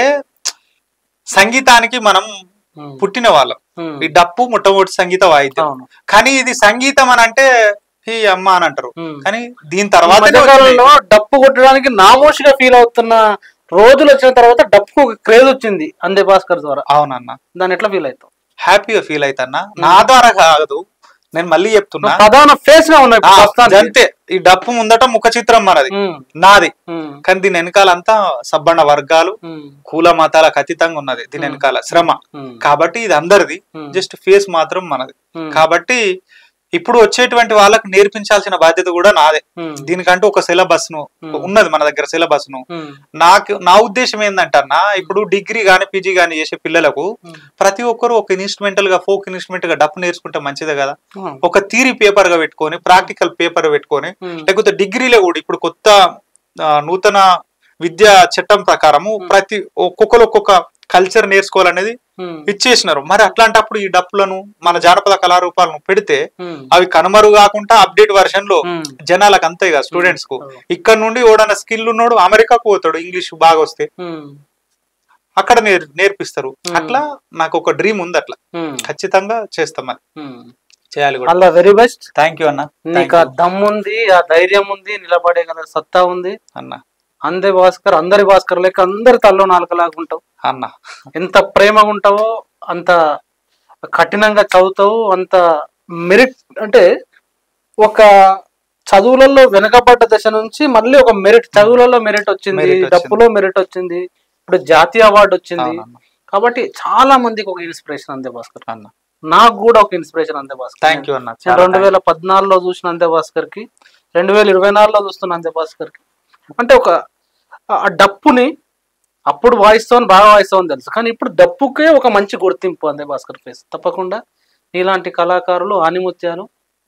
సంగీతానికి మనం ఉమ్, పుట్టిన వాళ్ళం ఉమ్, ఈ డప్పు మొట్టమొదటి సంగీత వాయిద్యం అవును కానీ ఇది సంగీతం అని అంటే ఈ అమ్మ అని అంటారు ఉమ్. కానీ దీని ఈ తర్వాత మధ్యకాలంలో డప్పు కొట్టడానికి నామోషిగా ఫీల్ అవుతున్న రోజులు వచ్చిన తర్వాత డప్పుకు ఒక క్రేజ్ వచ్చింది అందే భాస్కర్ ద్వారా అవునన్న దాన్ని ఎట్లా ఫీల్ అవుతావు హ్యాపీగా ఫీల్ అవుతాన్నా నా ద్వారా కాదు నేను మళ్ళీ చెప్తున్నా ప్రధాన ఫేస్ గా ఉన్నాయి ఆ, ఇప్పుడు ప్రస్తుతానికి. అంతే ఈ డప్పు ముందట ముఖ చిత్రం మనది ఉమ్, నాది ఉమ్, కానీ దీని వెనకాలంతా సబ్బన్న వర్గాలు ఉమ్, కుల మతాలకు అతీతంగా ఉన్నది దీని వెనకాల శ్రమ ఉమ్, కాబట్టి ఇది అందరిది ఉమ్, జస్ట్ ఫేస్ మాత్రం మనది ఉమ్, కాబట్టి ఇప్పుడు వచ్చేటువంటి వాళ్ళకు నేర్పించాల్సిన బాధ్యత కూడా నాదే ఉమ్, దీనికంటూ ఒక సిలబస్ ను Hmm. ఉన్నది మన దగ్గర సిలబస్ ను ఉమ్, నాకు నా ఉద్దేశం ఏంటంటన్నా ఇప్పుడు డిగ్రీ గాని పీజీ గాని చేసే పిల్లలకు ఉమ్, ప్రతి ఒక్కరు ఒక ఇన్స్ట్రుమెంటల్ గా ఫోక్ ఇన్స్ట్రుమెంట్ గా డప్పు నేర్చుకుంటే మంచిదే కదా ఉమ్, ఒక థీరీ పేపర్ గా పెట్టుకొని ప్రాక్టికల్ పేపర్ పెట్టుకొని ఉమ్, లేకపోతే డిగ్రీలో కూడా ఇప్పుడు కొత్త ఆ, నూతన విద్యా చట్టం ప్రకారము ప్రతి ఒక్కొక్కరు ఒక్కొక్క కల్చర్ నేర్చుకోవాలనేది ఉమ్, ఇచ్చేసినారు మరి అట్లాంటప్పుడు ఈ డప్పులను మన జానపద కళారూపాలను పెడితే ఉమ్, అవి కనుమరు కాకుండా అప్డేట్ వర్షన్ లో ఉమ్. జనాలకు అంతే కదా స్టూడెంట్స్ కు ఉమ్. ఇక్కడ నుండి ఓడన్న స్కిల్ ఉన్నాడు అమెరికాకు పోతాడు ఇంగ్లీష్ బాగా వస్తే ఉమ్, అక్కడ నేర్ నేర్పిస్తారు ఉమ్. అట్లా నాకు ఒక డ్రీమ్ ఉంది అట్లా ఉమ్, ఖచ్చితంగా చేస్తాం అది ఉమ్. చేయాలి కూడా అలా వెరీ బెస్ట్ థ్యాంక్ యూ అన్న నీకు ఆ దమ్ము ఉంది ఆ ధైర్యం ఉంది నిలబడే కదా సత్తా ఉంది అన్న అందే భాస్కర్ అందరి భాస్కర్ లేక అందరి తల్లో నాలుకలాగా ఉంటావు అన్న ఎంత ప్రేమగా ఉంటావో అంత కఠినంగా చదువుతావు అంత మెరిట్ అంటే ఒక చదువులలో వెనకబడ్డ దశ నుంచి మళ్ళీ ఒక మెరిట్ చదువులలో మెరిట్ వచ్చింది Merit వచ్చింది. డప్పులో మెరిట్ వచ్చింది ఇప్పుడు జాతీయ అవార్డు వచ్చింది అవునన్న. కాబట్టి చాలా మందికి ఒక ఇన్స్పిరేషన్ అందే భాస్కర్ అన్న నాకు కూడా ఒక ఇన్స్పిరేషన్ అందే భాస్కర్ థ్యాంక్ యూ అన్న నేను చాలా రెండు వేల పద్నాలుగులో చూసిన అందే భాస్కర్ కి రెండు వేల ఇరవై నాలుగులో చూస్తున్న అందే భాస్కర్ కి అంటే ఒక ఆ డప్పుని అప్పుడు వాయిస్తామని బాగా వాయిస్తామని తెలుసు కానీ ఇప్పుడు డప్పుకే ఒక మంచి గుర్తింపు అందే భాస్కర్ ఫేస్ తప్పకుండా ఇలాంటి కళాకారులు ఆనిముత్యాలు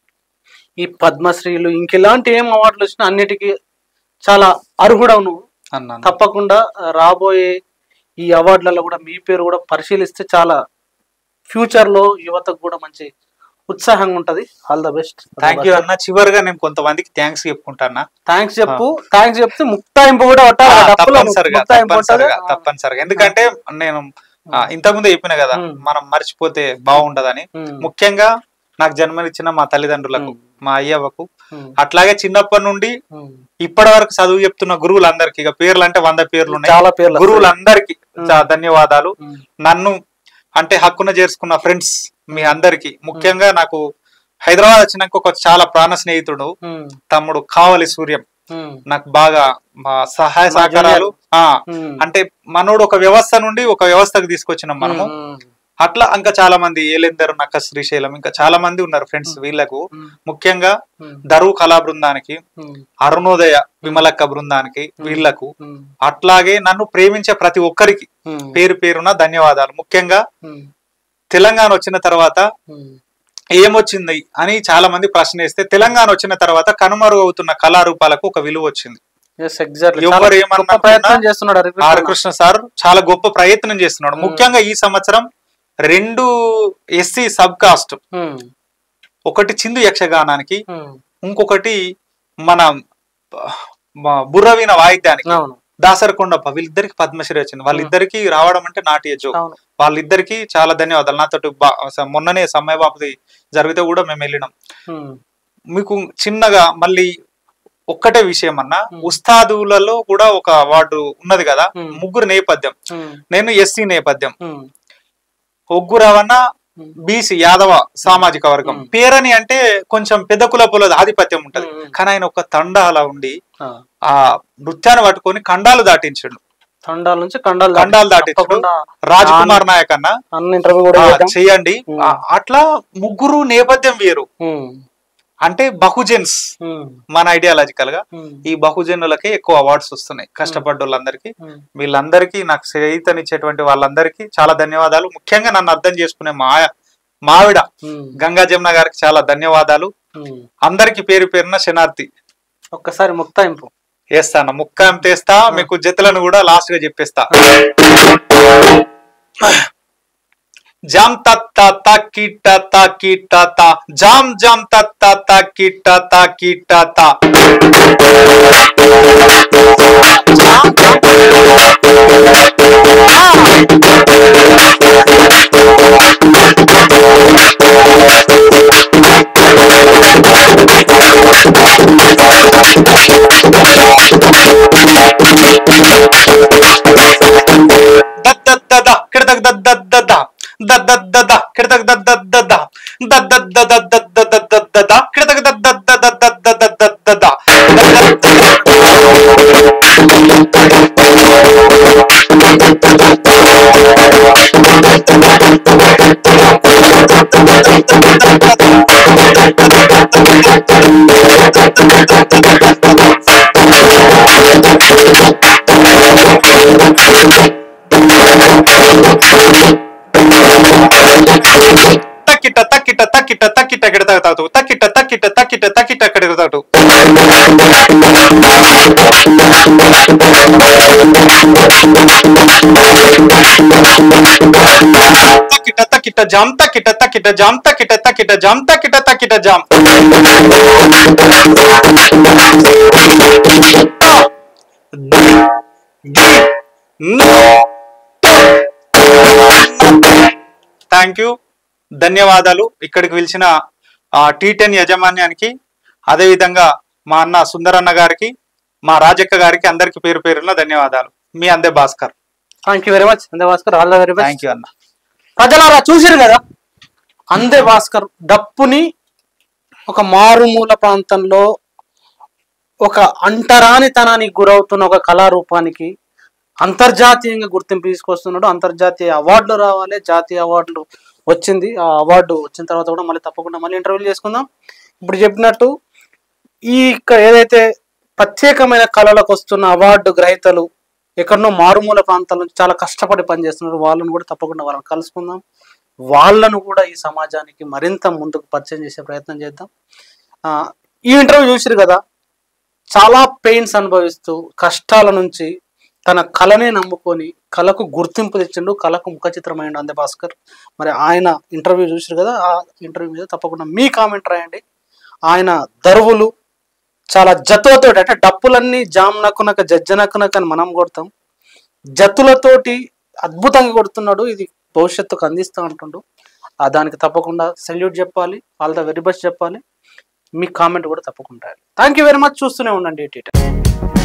ఈ పద్మశ్రీలు ఇంకెలాంటి ఏం అవార్డులు వచ్చినా అన్నిటికీ చాలా అర్హుడవు నువ్వు అన్న అన్న. తప్పకుండా ఆ, రాబోయే ఈ అవార్డులలో కూడా మీ పేరు కూడా పరిశీలిస్తే చాలా ఫ్యూచర్ లో యువతకు కూడా మంచి ఉత్సాహంగా ఉంటది all the best thank you అన్న చివరిగా నేను కొంతమందికి థ్యాంక్స్ చెప్పుకుంటానా థ్యాంక్స్ చెప్పు థ్యాంక్స్ చెప్తే ముక్తాయింపు కూడా కొట్టాలి. ఆ డప్పులో తప్పనిసరిగా ముక్తాయింపు కొట్టాలి. తప్పనిసరిగా తప్పనిసరిగా ఎందుకంటే నేను ఆ, ఇంతకుముందే చెప్పిన కదా ఉమ్. మనం మర్చిపోతే బాగుండదని ఉమ్, ముఖ్యంగా నాకు జన్మనిచ్చిన మా తల్లిదండ్రులకు ఉమ్. మా అయ్యవ్వకు ఉమ్, అట్లాగే చిన్నప్పటి నుండి ఉమ్. ఇప్పటి వరకు చదువు చెప్తున్న గురువులందరికీ ఇక పేర్లు అంటే వంద పేర్లు ఉన్నాయి చాలా పేర్లు వస్తాయి. గురువులందరికీ చా- ధన్యవాదాలు ఉమ్, నన్ను అంటే హక్కున చేర్చుకున్న ఫ్రెండ్స్ మీ అందరికి ముఖ్యంగా నాకు హైదరాబాద్ వచ్చినాక ఒక చాలా ప్రాణ స్నేహితుడు ఉమ్, తమ్ముడు కావలి సూర్యం ఉమ్, నాకు బాగా మా సహాయ మా సహకారాలు ఆ ఉమ్. అంటే మనోడు ఒక వ్యవస్థ నుండి ఒక వ్యవస్థకు తీసుకొచ్చినాం మనము ఉమ్, అట్లా ఇంకా చాలా మంది ఏలేందర్ నక్క శ్రీశైలం ఇంకా చాలా మంది ఉన్నారు ఫ్రెండ్స్ వీళ్ళకు ఉమ్, ముఖ్యంగా ఉమ్, దరువు కళా బృందానికి ఉమ్, అరుణోదయ విమలక్క బృందానికి వీళ్లకు ఉమ్, అట్లాగే నన్ను ప్రేమించే ప్రతి ఒక్కరికి ఉమ్, పేరు పేరున ధన్యవాదాలు ముఖ్యంగా ఉమ్, తెలంగాణ వచ్చిన తర్వాత ఉమ్, ఏమొచ్చింది అని చాలా మంది ప్రశ్న వేస్తే తెలంగాణ వచ్చిన తర్వాత కనుమరుగవుతున్న కళారూపాలకు ఒక విలువ వచ్చింది yes, exactly. ఎవరు చాలా ఏమన్నా గొప్ప ప్రయత్నం అనుకున్నా, చేస్తున్నాడు హరికృష్ణ. హరికృష్ణ సార్ చాలా గొప్ప ప్రయత్నం చేస్తున్నాడు ముఖ్యంగా ఈ సంవత్సరం రెండు ఎస్సీ సబ్ కాస్ట్ ఉమ్, ఒకటి చిందు యక్షగానానికి ఉమ్, ఇంకొకటి మన మ- బుర్రవీణ వాయిద్యానికి అవును దాసరకొండప్ప వీళ్ళిద్దరికి పద్మశ్రీ వచ్చింది వాళ్ళిద్దరికి రావడం అంటే నాట్య జోక్ అవును వాళ్ళిద్దరికి చాలా ధన్యవాదాలు నాతో మొన్ననే సమ్మయ్య బాబుది జరిగితే కూడా మేము వెళ్ళినాం ఉమ్, మీకు చిన్నగా మళ్ళీ ఒక్కటే విషయం అన్న Hmm. ఉస్తాదులలో కూడా ఒక అవార్డు ఉన్నది కదా Hmm. ముగ్గురు నేపథ్యం ఉమ్, నేను ఎస్సీ నేపథ్యం ఉమ్, ఒగ్గు రవణ Hmm. బీసీ యాదవ సామాజిక వర్గం Hmm. పేరని అంటే కొంచెం పెద్ద కులపుల ఆధిపత్యం ఉంటది Hmm. కానీ ఆయన ఒక తండాల ఉండి ఆ, ఆ నృత్యాన్ని పట్టుకొని ఖండాలు దాటించాడు ఖండాల నుంచి ఖండాలు ఖండాలు దాటించాడు తప్పకుండా రాజ్ కుమార్ నాయక్ అన్న అన్న ఇంటర్వ్యూ కూడా ఆ, చేద్దాం. చెయ్యండి Hmm. ఆ, అట్లా ముగ్గురు నేపథ్యం వేరు ఉమ్, అంటే బహుజన్స్ ఉమ్, మన ఐడియాలజికల్ గా ఉమ్, ఈ బహుజనులకే ఎక్కువ అవార్డ్స్ వస్తున్నాయి కష్టపడ్డ వాళ్ళందరికీ ఉమ్. వీళ్ళందరికీ నాకు చేయితనిచ్చేటువంటి వాళ్ళందరికీ చాలా ధన్యవాదాలు ముఖ్యంగా నన్ను అర్థం చేసుకునే మా మావిడ ఉమ్, గంగా జమున గారికి చాలా ధన్యవాదాలు ఉమ్. అందరికి పేరు పేరున శనార్థి ఒక్కసారి ముక్తాయింపు వేస్తాను ముక్కాం తెస్తా మీకు జతలను కూడా లాస్ట్ గా చెప్పేస్తా జామ్ తత్త తకిట తకిట త జామ్ జామ్ తత్త తకిట తకిట త జామ్ దద్దద్దద కిడతక్ దద్దద్దద దద్దద్దద కిడతక్ దద్దద్దద దద్దద్దదద్దద్దదద్దద కిడతక్ దద్దద్దదద్దదద్దదద్దద తక్కిట తక్కిట తక్కిట తక్కిట కిడతాడు తక్కిట తక్కిట తక్కిట తక్కిట కిడతాడు Thank కిట జామ్ తకిట తకిట జామ్ తకిట తకిట జామ్ తకిట తకిట జామ్ థ్యాంక్ యూ ధన్యవాదాలు ఇక్కడికి పిలిచిన టీ టెన్ యాజమాన్యానికి అదేవిధంగా మా అన్న సుందరన్న గారికి మా రాజక్క గారికి అందరికి పేరు పేరున ధన్యవాదాలు మీ Ande Bhaskar thank you very much Ande Bhaskar all the very best thank you అన్న ప్రజలారా చూసిరు కదా అందే భాస్కర్ డప్పుని ఒక మారుమూల ప్రాంతంలో ఒక అంటరానితనానికి గురవుతున్న ఒక కళారూపానికి అంతర్జాతీయంగా గుర్తింపు తీసుకొస్తున్నాడు అంతర్జాతీయ అవార్డులు రావాలి జాతీయ అవార్డులు వచ్చింది ఆ అవార్డు వచ్చిన తర్వాత కూడా మళ్ళీ తప్పకుండా మళ్ళీ ఇంటర్వ్యూ చేసుకుందాం ఇప్పుడు చెప్పినట్టు ఈ ఇక్కడ ఏదైతే ప్రత్యేకమైన కళలకు వస్తున్న అవార్డు గ్రహీతలు ఎక్కడనో మారుమూల ప్రాంతాల నుంచి చాలా కష్టపడి పనిచేస్తున్నారు వాళ్ళను కూడా తప్పకుండా వాళ్ళని కలుసుకుందాం వాళ్ళను కూడా ఈ సమాజానికి మరింత ముందుకు పరిచయం చేసే ప్రయత్నం చేద్దాం ఆ, ఈ ఇంటర్వ్యూ చూసిరు కదా చాలా పెయిన్స్ అనుభవిస్తూ కష్టాల నుంచి తన కళనే నమ్ముకొని కళకు గుర్తింపు తెచ్చిండు కళకు ముఖ చిత్రమైండు అందే భాస్కర్ మరి ఆయన ఇంటర్వ్యూ చూసిరు కదా ఆ ఇంటర్వ్యూ మీద తప్పకుండా మీ కామెంట్ రాయండి ఆయన దరువులు చాలా జతులతోటి అంటే డప్పులన్నీ జామ్ నక్కునక జజ్జ నక్కునక అని మనం కొడతాం జతులతోటి అద్భుతంగా కొడుతున్నాడు ఇది భవిష్యత్తుకు అందిస్తా అంటుండు ఆ దానికి తప్పకుండా సెల్యూట్ చెప్పాలి ఆల్ ద వెరీ బెస్ట్ చెప్పాలి మీ కామెంట్ కూడా తప్పకుండా థ్యాంక్ యూ వెరీ మచ్ చూస్తూనే ఉండండి ఈ